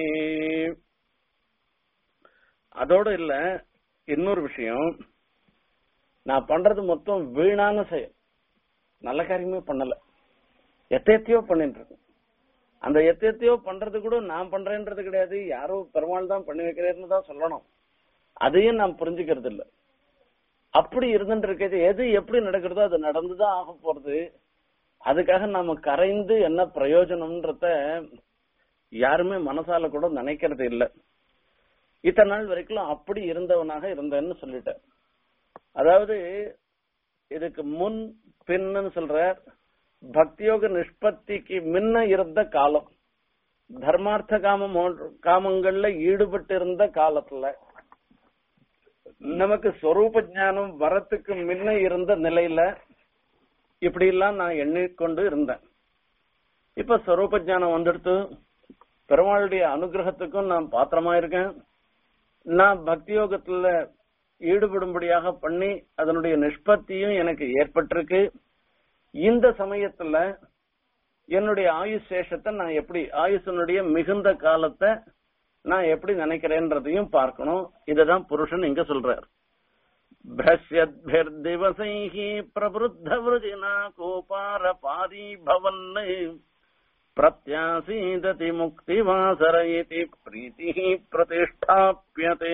அதோட இல்ல இன்னொரு விஷயம் நான் பண்றது மொத்தம் வீணான செயல் நல்ல காரியமே பண்ணல எத்தையத்தையோ பண்ணிட்டு இருக்கேன் அந்த எத்தையத்தையோ பண்றது கூட நான் பண்றேன்றது கிடையாது யாரோ பெருமாள் தான் பண்ணி வைக்கிறேன்னு தான் சொல்லணும் அதையும் நான் புரிஞ்சுக்கிறது இல்ல அப்படி இருந்துட்டு இருக்கிறது எது எப்படி நடக்கிறதோ அது நடந்துதான் ஆக போறது அதுக்காக நாம கரைந்து என்ன பிரயோஜனம்ன்றத யாருமே மனசால கூட நினைக்கிறது இல்ல இத்தனை நாள் வரைக்கும் அப்படி இருந்தவனாக இருந்தேன்னு சொல்லிட்டேன் அதாவது இதுக்கு முன் பின்னு சொல்ற பக்தியோக நிஷ்பத்திக்கு முன்ன இருந்த காலம் தர்மார்த்த காமம் போன்ற- காமங்கள்ல ஈடுபட்டு இருந்த காலத்துல நமக்கு ஸ்வரூப ஞானம் வரத்துக்கு முன்ன இருந்த நிலையில இப்படி எல்லாம் நான் எண்ணிக்கொண்டு இருந்தேன் இப்ப ஸ்வரூப ஞானம் வந்துடுத்து பெருமாளுடைய அனுகிரகத்துக்கும் நான் பாத்திரமா இருக்கேன் நான் பக்தி யோகத்துல ஈடுபடும்படியாக பண்ணி அதனுடைய நிஷ்பத்தியும் எனக்கு ஏற்பட்டிருக்கு இந்த சமயத்துல என்னுடைய ஆயுஷ் சேஷத்தை நான் எப்படி ஆயுஷனுடைய மிகுந்த காலத்தை நான் எப்படி நினைக்கிறேன்றதையும் பார்க்கணும் இததான் புருஷன் இங்க சொல்றார் भ्रश्यद्भिर्दिवसैः प्रवृद्धवृजिना कोपारपारी भवन् प्रत्यासीदति मुक्तिवासर इति प्रीतिः प्रतिष्ठाप्यते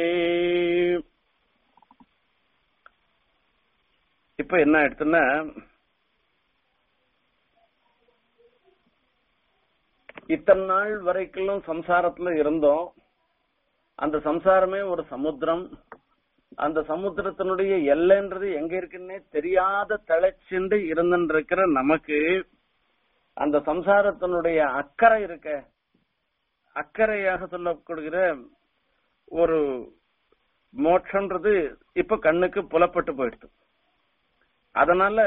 இப்ப என்ன ஆயிடுச்சுன்னா இத்தனை நாள் வரைக்கும் சம்சாரத்துல இருந்தோம் அந்த சம்சாரமே ஒரு சமுத்திரம் அந்த சமுத்திரத்தினுடைய எல்லைன்றது எங்க இருக்குன்னே தெரியாத தழைச்சிண்டு இருந்துருக்கிற நமக்கு அந்த சம்சாரத்தினுடைய அக்கறை இருக்க அக்கறையாக சொல்லப்படுகிற ஒரு மோட்சன்றது இப்ப கண்ணுக்கு புலப்பட்டு போயிடுது அதனால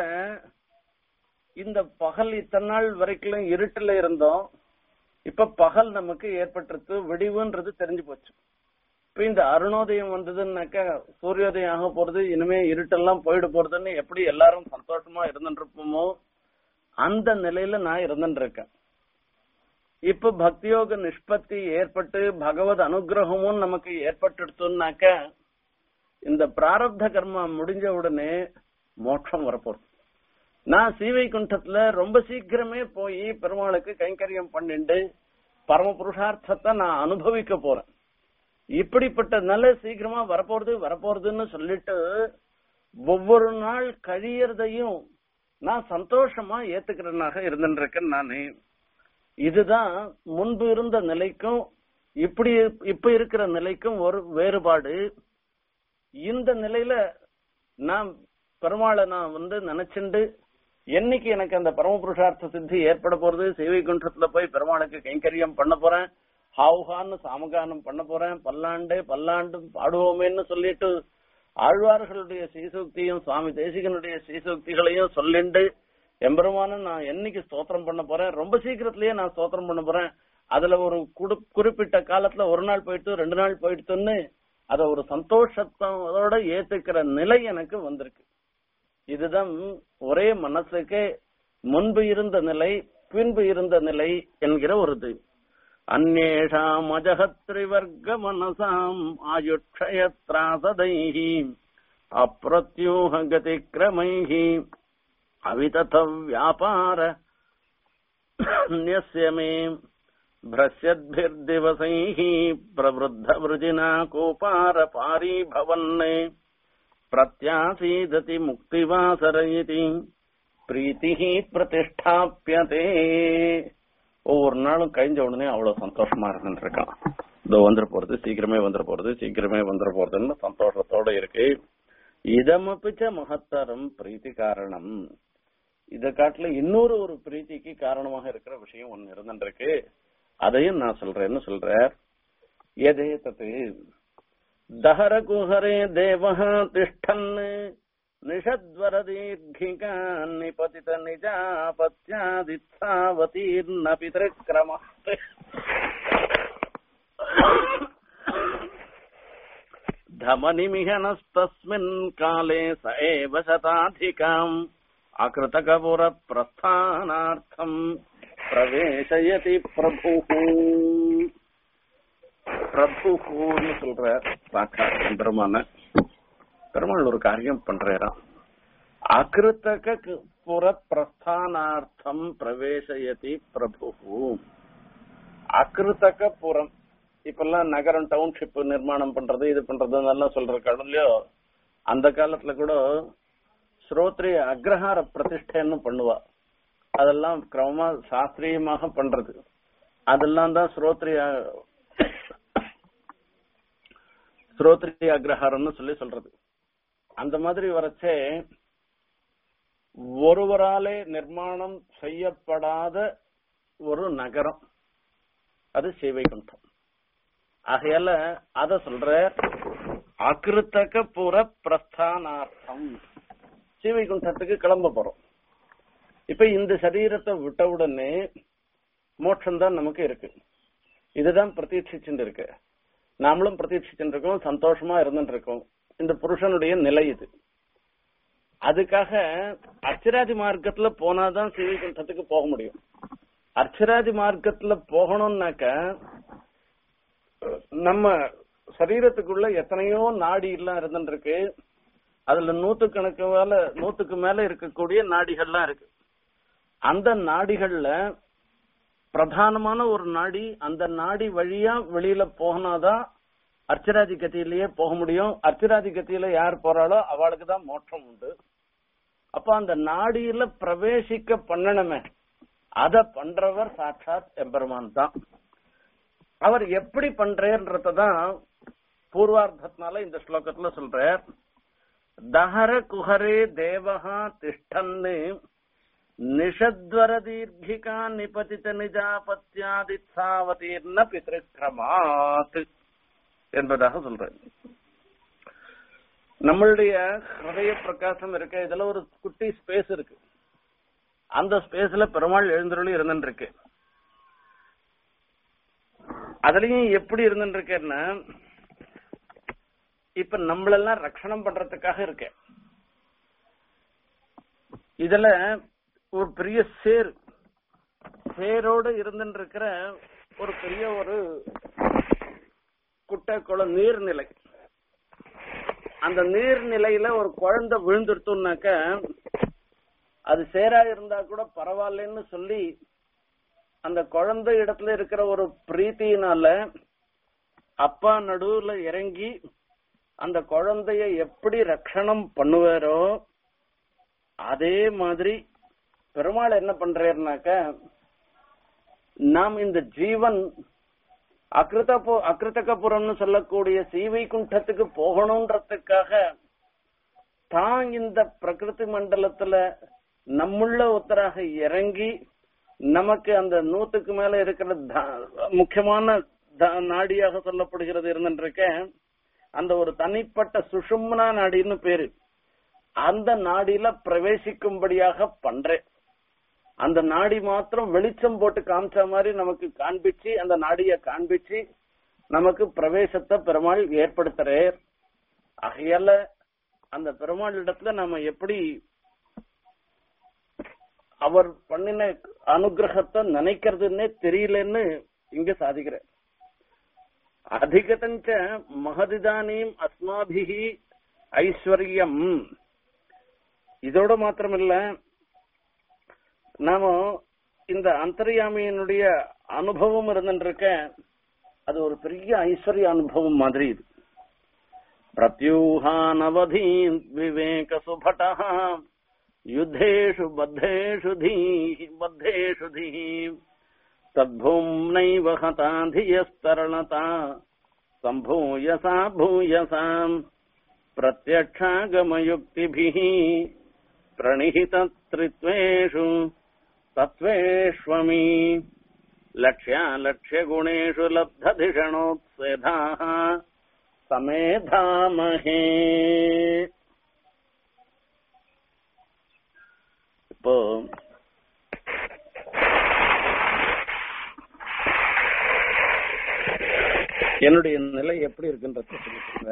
இந்த பகல் இத்தனை நாள் வரைக்கும் இருட்டுல இருந்தோம் இப்ப பகல் நமக்கு ஏற்பட்டிருக்கு விடிவுன்றது தெரிஞ்சு போச்சு இப்ப இந்த அருணோதயம் வந்ததுன்னாக்கா சூரியோதயம் ஆக போறது இனிமே இருட்டெல்லாம் போயிட போறதுன்னு எப்படி எல்லாரும் சந்தோஷமா இருந்துட்டு இருப்போமோ அந்த நிலையில நான் இருந்துட்டு இருக்கேன் இப்ப பக்தியோக நிஷ்பத்தி ஏற்பட்டு பகவத் அனுகிரகமும் நமக்கு ஏற்பட்டுடுத்துனாக்க இந்த பிராரப்த கர்மா முடிஞ்ச உடனே மோட்சம் வரப்போறது நான் சீவைகுண்டத்துல ரொம்ப சீக்கிரமே போய் பெருமாளுக்கு கைங்கரியம் பண்ணிண்டு பரம புருஷார்த்தத்தை நான் அனுபவிக்க போறேன் இப்படிப்பட்ட நல்ல சீக்கிரமா வரப்போறது வரப்போறதுன்னு சொல்லிட்டு ஒவ்வொரு நாள் கழியறதையும் நான் சந்தோஷமா ஏத்துக்கிறனாக இருந்துருக்கேன் நானு இதுதான் முன்பு இருந்த நிலைக்கும் இப்படி இப்ப இருக்கிற நிலைக்கும் ஒரு வேறுபாடு இந்த நிலையில நான் பெருமாளை நான் வந்து நினைச்சுண்டு என்னைக்கு எனக்கு அந்த பரமபுருஷார்த்த சித்தி ஏற்பட போறது சேவை குன்றத்துல போய் பெருமாளுக்கு கைங்கரியம் பண்ண போறேன் ஹாவுகான்னு சாமகானம் பண்ண போறேன் பல்லாண்டு பல்லாண்டு பாடுவோமேன்னு சொல்லிட்டு ஆழ்வார்களுடைய ஸ்ரீசூக்தியும் சுவாமி தேசிகனுடைய ஸ்ரீசூக்திகளையும் சொல்லிண்டு எம்பெருமான நான் என்னைக்கு ஸ்தோத்திரம் பண்ண போறேன் ரொம்ப சீக்கிரத்திலேயே நான் ஸ்தோத்திரம் பண்ண போறேன் அதுல ஒரு குடு- குறிப்பிட்ட காலத்துல ஒரு நாள் போயிட்டு ரெண்டு நாள் போயிட்டுன்னு அத ஒரு சந்தோஷத்தோட ஏத்துக்கிற நிலை எனக்கு வந்திருக்கு இதுதான் ஒரே மனசுக்கு முன்பு இருந்த நிலை பின்பு இருந்த நிலை என்கிற ஒரு இது அந்நேஷாம் அஜகத்ரிவர்க்க மனசாம் ஆயுட்சயத்ராசதைஹி அப்பிரத்யூக கதிக்கிரமைஹி அவிதத வியாபார न्यस्य मे भ्रस्यद्भिर्दिवसैः प्रवृद्धवृजिना कोपारपारी भवन् प्रत्यासीदति मुक्तिवासर इति பிரீத்திஹி பிரதிஷ்டாப்பியதே ஒவ்வொரு நாளும் கழிஞ்ச உடனே அவ்வளவு சந்தோஷமா இருந்துட்டு இருக்கான் இதோ வந்துட போறது சீக்கிரமே வந்துட போறது சீக்கிரமே வந்துட போறதுன்னு சந்தோஷத்தோட இருக்கு இதமப்பிச்ச மகத்தரம் பிரீத்தி காரணம் இத காட்டுல இன்னொரு ஒரு பிரீத்திக்கு காரணமாக இருக்கிற விஷயம் ஒண்ணு இருந்துருக்கு அதையும் நான் சொல்றேன்னு சொல்ற எதே தத்து தஹர குஹரே தேவஹ திஷ்டன் நிஷத்வரதீர்घिकान् निपतित निजापत्यादित्सावतीर्न पितृक्रमात् धमनिमिहनस्तस्मिन् काले स एव शताधिकाम् अकृतकपुरप्रस्थानार्थम् प्रवेशयति प्रभुः பிரபுன்னு சொல்ற சாக்கா பெருமான பெருமாள் ஒரு காரியம் பண்றாராம் அகிருத்தக புற பிரஸ்தானார்த்தம் பிரவேசயதி பிரபு அகிருத்தக புறம் இப்பெல்லாம் நகரம் டவுன்ஷிப் நிர்மாணம் பண்றது இது பண்றது எல்லாம் சொல்ற கடவுளையோ அந்த காலத்துல கூட ஸ்ரோத்ரிய அக்ரஹார பிரதிஷ்டைன்னு பண்ணுவா அதெல்லாம் கிரமமா சாஸ்திரியமாக பண்றது அதெல்லாம் தான் ஸ்ரோத்ரிய ஸ்ரோத்ரிய அக்ரஹாரம்னு சொல்லி சொல்றது அந்த மாதிரி வரச்சே ஒருவராலே நிர்மாணம் செய்யப்படாத ஒரு நகரம் அது சிவைகுண்டம் ஆகையால அத சொல்ற அகிருத்தக புற பிரஸ்தானார்த்தம் சிவைகுண்டத்துக்கு கிளம்ப போறோம் இப்ப இந்த சரீரத்தை விட்ட உடனே மோட்சம் தான் நமக்கு இருக்கு இதுதான் பிரதீட்சிச்சுட்டு இருக்கு நாமளும் பிரதீட்சிச்சுட்டு இருக்கோம் சந்தோஷமா இருந்துட்டு இருக்கோம் இந்த புருஷனுடைய நிலை இது அதுக்காக அர்ச்சராதி மார்க்கத்துல போனாதான் சிவைகுண்டத்துக்கு போக முடியும் அர்ச்சராதி மார்க்கத்துல போகணும்னாக்க நம்ம சரீரத்துக்குள்ள எத்தனையோ நாடி எல்லாம் இருந்துட்டு இருக்கு அதுல நூத்துக்கணக்கு மேல நூத்துக்கு மேல இருக்கக்கூடிய நாடிகள்லாம் இருக்கு அந்த நாடிகள்ல பிரதானமான ஒரு நாடி அந்த நாடி வழியா வெளியில போகனாதான் அர்ச்சராதி கத்தியிலேயே போக முடியும் அர்ச்சராதி கத்தியில யார் போறாளோ அவளுக்கு தான் மோட்சம் உண்டு அப்ப அந்த நாடியில பிரவேசிக்க பண்ணணுமே அத பண்றவர் சாட்சாத் எம்பெருமான் தான் அவர் எப்படி பண்றேன்றதான் பூர்வார்த்தத்தினால இந்த ஸ்லோகத்துல சொல்றார் தஹர குஹரே தேவஹா திஷ்டன்னு நிஷத்வர தீர்கிகா நிபதித்த நிஜாபத்யாதித்சாவதீர்ண பித்ருக்கிரமாத் என்பதாக சொல்றேன் நம்மளுடைய ஹிருதய பிரகாசம் இருக்க இதுல ஒரு குட்டி ஸ்பேஸ் இருக்கு அந்த ஸ்பேஸ்ல பெருமாள் எழுந்தருளி இருந்துட்டு இருக்கு அதுலயும் எப்படி இருந்துட்டு இருக்கேன்னா இப்ப நம்மளெல்லாம் ரட்சணம் பண்றதுக்காக இருக்கேன் இதுல ஒரு பெரிய சேர் சேரோடு இருந்துட்டு இருக்கிற ஒரு பெரிய ஒரு குட்டை குளம் நீர்நிலை அந்த நீர்நிலையில ஒரு குழந்தை விழுந்துடுத்தோம்னாக்க அது சேரா இருந்தா கூட பரவாயில்லன்னு சொல்லி அந்த குழந்தை இடத்துல இருக்கிற ஒரு பிரீத்தியினால அப்பா நடுவுல இறங்கி அந்த குழந்தைய எப்படி ரட்சணம் பண்ணுவாரோ அதே மாதிரி பெருமாள் என்ன பண்றாருனாக்க நாம் இந்த ஜீவன் அகிருத அகிருத்தகபுரம்னு சொல்லக்கூடிய சீவைகுண்டத்துக்கு போகணும்ன்றதுக்காக தான் இந்த பிரகிருதி மண்டலத்துல நம்முள்ள ஒருத்தராக இறங்கி நமக்கு அந்த நூத்துக்கு மேல இருக்கிற முக்கியமான நாடியாக சொல்லப்படுகிறது இருந்துருக்க அந்த ஒரு தனிப்பட்ட சுஷும்னா நாடின்னு பேரு அந்த நாடியில பிரவேசிக்கும்படியாக பண்றேன் அந்த நாடி மாத்திரம் வெளிச்சம் போட்டு காமிச்ச மாதிரி நமக்கு காண்பிச்சு அந்த நாடிய காண்பிச்சு நமக்கு பிரவேசத்தை பெருமாள் ஏற்படுத்துறார் ஆகையால அந்த பெருமாள் இடத்துல நம்ம எப்படி அவர் பண்ணின அனுகிரகத்தை நினைக்கிறதுன்னே தெரியலன்னு இங்க சாதிக்கிற அதிகதஞ்ச மகதிதானீம் அஸ்மாபிகி ஐஸ்வர்யம் இதோட மாத்திரமில்ல நாம இந்த அந்தர்யாமியினுடைய அனுபவம் இருந்துருக்க அது ஒரு பெரிய ஐஸ்வர்ய அனுபவம் மாதிரி இது பிரத்யூஹானவதி விவேக சுபட யுத்தேஷு பத்தேஷு தீஹி பத்தேஷு தீஹி तद्भूम्नैव हता धियस्तरणता सम्भूयसा भूयसाम् प्रत्यक्षागमयुक्तिभिः प्रणिहितत्रित्वेषु तत्त्वेष्वमी लक्ष्यालक्ष्यगुणेषु लब्धधिषणोत्सेधाः समेधामहे இப்போ என்னுடைய நிலை எப்படி இருக்குன்றத சொல்லிட்டுங்க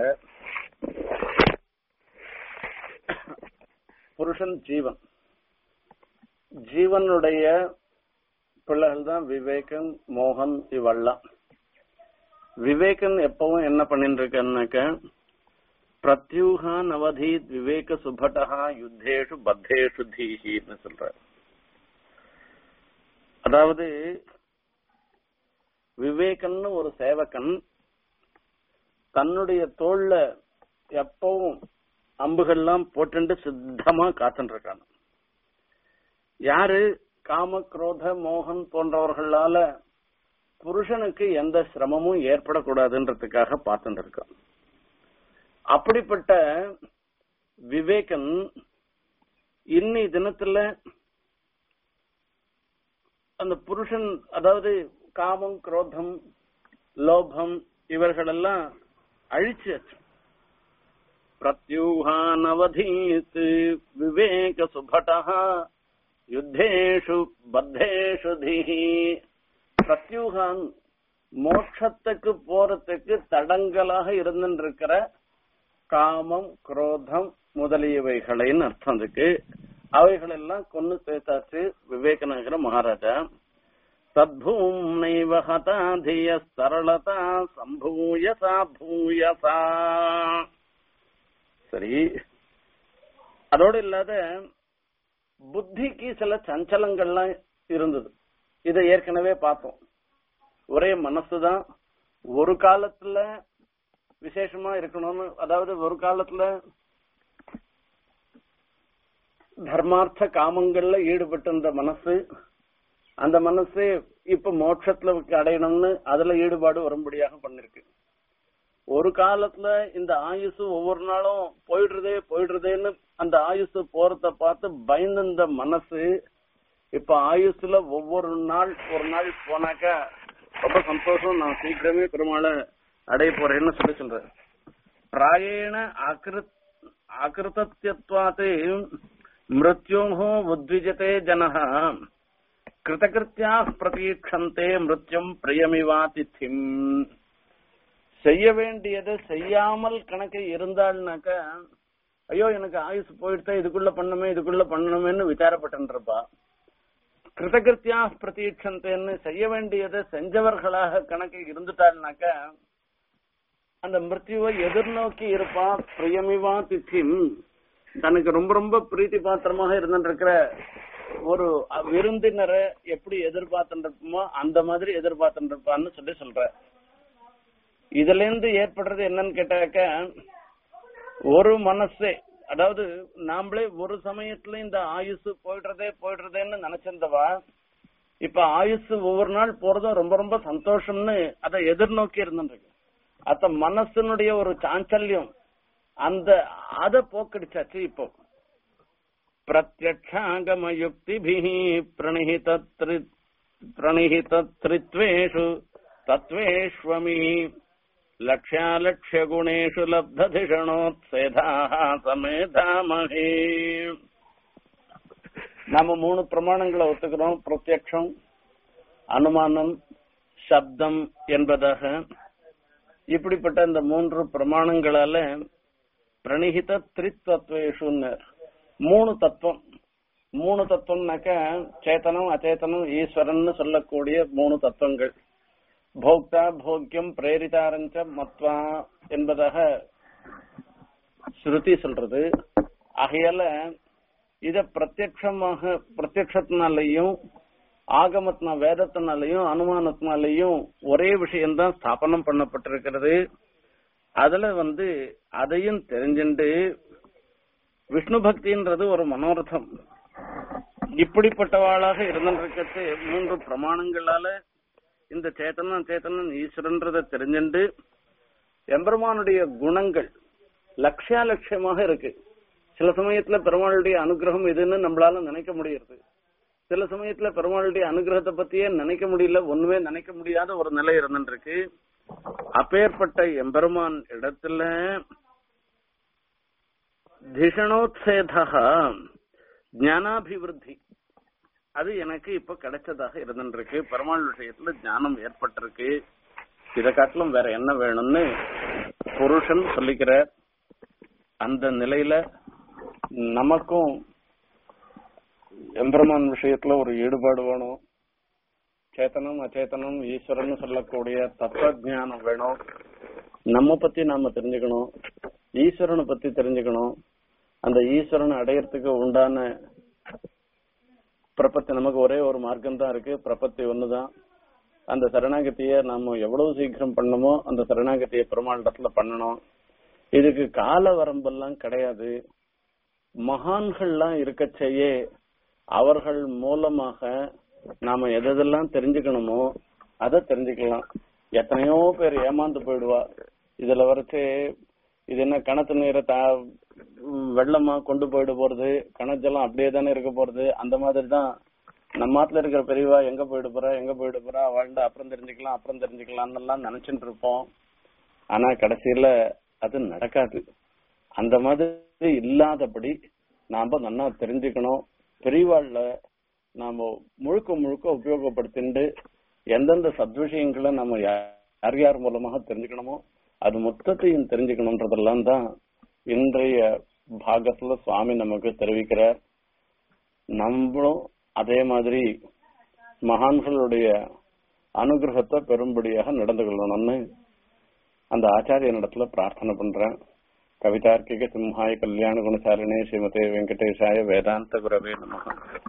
புருஷன் ஜீவன் ஜீவனுடைய பிள்ளைகள் தான் விவேகன் மோகன் இவெல்லாம் விவேகன் எப்பவும் என்ன பண்ணிட்டு இருக்கன்னாக்க பிரத்யூகா நவதீத் விவேக சுபட்டா யுத்தேஷு பத்தேஷு தீஹின்னு சொல்ற அதாவது விவேகன்னு ஒரு சேவகன் தன்னுடைய தோல்ல எப்பவும் அம்புகள்லாம் போட்டுண்டு சித்தமா காத்துட்டு இருக்கான் யாரு காம குரோத மோகன் போன்றவர்களால புருஷனுக்கு எந்த சிரமமும் ஏற்படக்கூடாதுன்றதுக்காக பார்த்துட்டு இருக்கான் அப்படிப்பட்ட விவேகன் இன்னி தினத்துல அந்த புருஷன் அதாவது காமம் குரோதம் லோபம் இவர்களெல்லாம் அழிச்சாச்சு பிரத்யூகானவதீத் விவேக சுபட்டா யுத்தேஷு பத்தேஷு திஹி பிரத்யூகான் மோட்சத்துக்கு போறதுக்கு தடங்கலாக இருந்துருக்கிற காமம் குரோதம் முதலியவைகளைன்னு அர்த்தம் அதுக்கு அவைகளெல்லாம் கொண்டு சேர்த்தாச்சு விவேகநகர மகாராஜா தத்பூம்னைவ ஹதா திய சரளதா சம்பூயசா பூயசா சரி அதோடு இல்லாத புத்திக்கு சில சஞ்சலங்கள்லாம் இருந்தது இதை ஏற்கனவே பார்த்தோம் ஒரே மனசுதான் ஒரு காலத்துல விசேஷமா இருக்கணும்னு அதாவது ஒரு காலத்துல தர்மார்த்த காமங்கள்ல ஈடுபட்டு இருந்த மனசு அந்த மனசு இப்ப மோட்சத்துல அடையணும்னு அதுல ஈடுபாடு வரும்படியாக பண்ணிருக்கு ஒரு காலத்துல இந்த ஆயுசு ஒவ்வொரு நாளும் போயிடுறதே போயிடுறதேன்னு அந்த ஆயுசு போறத பார்த்து பயந்துந்த மனசு இப்ப ஆயுசுல ஒவ்வொரு நாள் ஒரு நாள் போனாக்கா ரொம்ப சந்தோஷம் நான் சீக்கிரமே பெருமாளை அடைய போறேன்னு சொல்லி சொல்றேன் பிராயேண அகிருத் அகிருத்தத்வாத்து மிருத்யோஹோ உத்விஜதே ஜனஹ கிருதகிருத்தியா பிரதீட்சந்தே மிருத்யும் பிரியமிவா தித்திம் செய்ய வேண்டியது செய்யாமல் கணக்கு இருந்தாள்னாக்க ஐயோ எனக்கு ஆயுசு போயிடுத்த இதுக்குள்ள பண்ணுமே இதுக்குள்ள பண்ணணுமேன்னு விசாரப்பட்டுருப்பா கிருதகிருத்தியா பிரதீட்சந்தேன்னு செய்ய வேண்டியதை செஞ்சவர்களாக கணக்கு இருந்துட்டாள்னாக்க அந்த மிருத்யுவை எதிர்நோக்கி இருப்பா பிரியமிவா தித்திம் தனக்கு ரொம்ப ரொம்ப பிரீத்தி பாத்திரமாக இருந்துருக்கிற ஒரு விருந்தினரை எப்படி எதிர்பார்த்துட்டு இருப்போமோ அந்த மாதிரி எதிர்பார்த்துட்டு இருப்பான்னு சொல்லி சொல்ற இதுல இருந்து ஏற்படுறது என்னன்னு கேட்டாக்க ஒரு மனசே அதாவது நாமளே ஒரு சமயத்துல இந்த ஆயுசு போயிடுறதே போயிடுறதேன்னு நினைச்சிருந்தவா இப்ப ஆயுசு ஒவ்வொரு நாள் போறதும் ரொம்ப ரொம்ப சந்தோஷம்னு அதை எதிர்நோக்கி இருந்துருக்கு அத்த மனசனுடைய ஒரு சாஞ்சல்யம் அந்த அத போக்கடிச்சாச்சு இப்போ பிரத்யக்ஷாகம யுக்திபிஹி பிரணிஹித பிரணிஹித த்ரித்வேஷு தத்வேஷ்வமி லக்ஷ்யாலக்ஷ்யகுணேஷு லப்ததிஷணோத்சேதாக சமேதாமஹே நாம மூணு பிரமாணங்களை ஒத்துக்கிறோம் பிரத்யக்ஷம் அனுமானம் சப்தம் என்பதாக இப்படிப்பட்ட இந்த மூன்று பிரமாணங்களால பிரணிகித திரித்தத்வேஷுன்னு மூணு தத்துவம் மூணு தத்துவம்னாக்க சேத்தனம் அச்சேதனம் ஈஸ்வரன் சொல்லக்கூடிய மூணு தத்துவங்கள் போக்தா போக்கியம் பிரேரிதாரஞ்ச மத்வா என்பதாக ஸ்ருதி சொல்றது ஆகையால இத பிரத்யட்சமாக பிரத்யட்சத்தினாலையும் ஆகமத்தின வேதத்தினாலையும் அனுமானத்தினாலையும் ஒரே விஷயம்தான் ஸ்தாபனம் பண்ணப்பட்டிருக்கிறது அதுல வந்து அதையும் தெரிஞ்சுண்டு விஷ்ணு பக்தின்றது ஒரு மனோரதம் இப்படிப்பட்டவாளாக இருந்திருக்கிறது மூன்று பிரமாணங்களால இந்த சேத்தனன் சேத்தனன் ஈஸ்வரன்றதை தெரிஞ்சுண்டு எம்பெருமானுடைய குணங்கள் லட்சியாலட்சியமாக இருக்கு சில சமயத்துல பெருமாளுடைய அனுகிரகம் இதுன்னு நம்மளால நினைக்க முடியுது சில சமயத்துல பெருமாளுடைய அனுகிரகத்தை பத்தியே நினைக்க முடியல ஒண்ணுமே நினைக்க முடியாத ஒரு நிலை இருந்துருக்கு அப்பேற்பட்ட எம்பெருமான் இடத்துல திஷணோத்சேதா ஞானாபிவிருத்தி அது எனக்கு இப்ப கிடைச்சதாக இருந்துருக்கு பெருமாள் விஷயத்துல ஞானம் ஏற்பட்டிருக்கு இதை காட்டிலும் வேற என்ன வேணும்னு புருஷன் சொல்லிக்கிறார் அந்த நிலையில நமக்கும் எம்பெருமான் விஷயத்துல ஒரு ஈடுபாடு வேணும் சேத்தனம் அச்சேதனம் ஈஸ்வரன் சொல்லக்கூடிய தத்துவ ஞானம் வேணும் நம்ம பத்தி நாம தெரிஞ்சுக்கணும் ஈஸ்வரனை பத்தி தெரிஞ்சுக்கணும் அந்த ஈஸ்வரனை அடையறதுக்கு உண்டான பிரபத்தி நமக்கு ஒரே ஒரு மார்க்கம் தான் இருக்கு பிரபத்தி ஒண்ணுதான் அந்த சரணாகத்திய நாம எவ்வளவு சீக்கிரம் பண்ணணுமோ அந்த சரணாகத்திய பெருமாளிடத்துல பண்ணணும் இதுக்கு கால வரம்பெல்லாம் கிடையாது மகான்கள்லாம் இருக்கச்சேயே அவர்கள் மூலமாக நாம எதெல்லாம் தெரிஞ்சுக்கணுமோ அதை தெரிஞ்சுக்கலாம் எத்தனையோ பேர் ஏமாந்து போயிடுவா இதுல வரைச்சு இது என்ன கணத்து நீரை தா வெள்ளமா கொண்டு போயிட போறது கணச்செல்லாம் அப்படியே தானே இருக்க போறது அந்த மாதிரி தான் நம்ம நாட்டுல இருக்கிற பெரியவா எங்க போயிட போறா எங்க போயிட போறா வாழ்ந்து அப்புறம் தெரிஞ்சுக்கலாம் அப்புறம் தெரிஞ்சுக்கலாம்னு எல்லாம் நினைச்சிட்டு இருப்போம் ஆனா கடைசியில அது நடக்காது அந்த மாதிரி இல்லாதபடி நாம நல்லா தெரிஞ்சுக்கணும் பெரியவாள்ல நாம முழுக்க முழுக்க உபயோகப்படுத்திண்டு எந்தெந்த சத்விஷயங்களை நம்ம யார் யார் மூலமாக தெரிஞ்சுக்கணுமோ அது மொத்தத்தையும் தெரிஞ்சுக்கணுன்றதெல்லாம் தான் இன்றைய பாகத்துல சுவாமி நமக்கு தெரிவிக்கிறார் நம்மளும் அதே மாதிரி மகான்களுடைய அனுகிரகத்தை பெரும்படியாக நடந்து கொள்ளணும்னு அந்த ஆச்சாரிய இடத்துல பிரார்த்தனை பண்றேன் கவிதார்க்கிக சிம்ஹாய கல்யாண குணசாலினே ஸ்ரீமதே வெங்கடேஷாய வேதாந்த குரவே நமக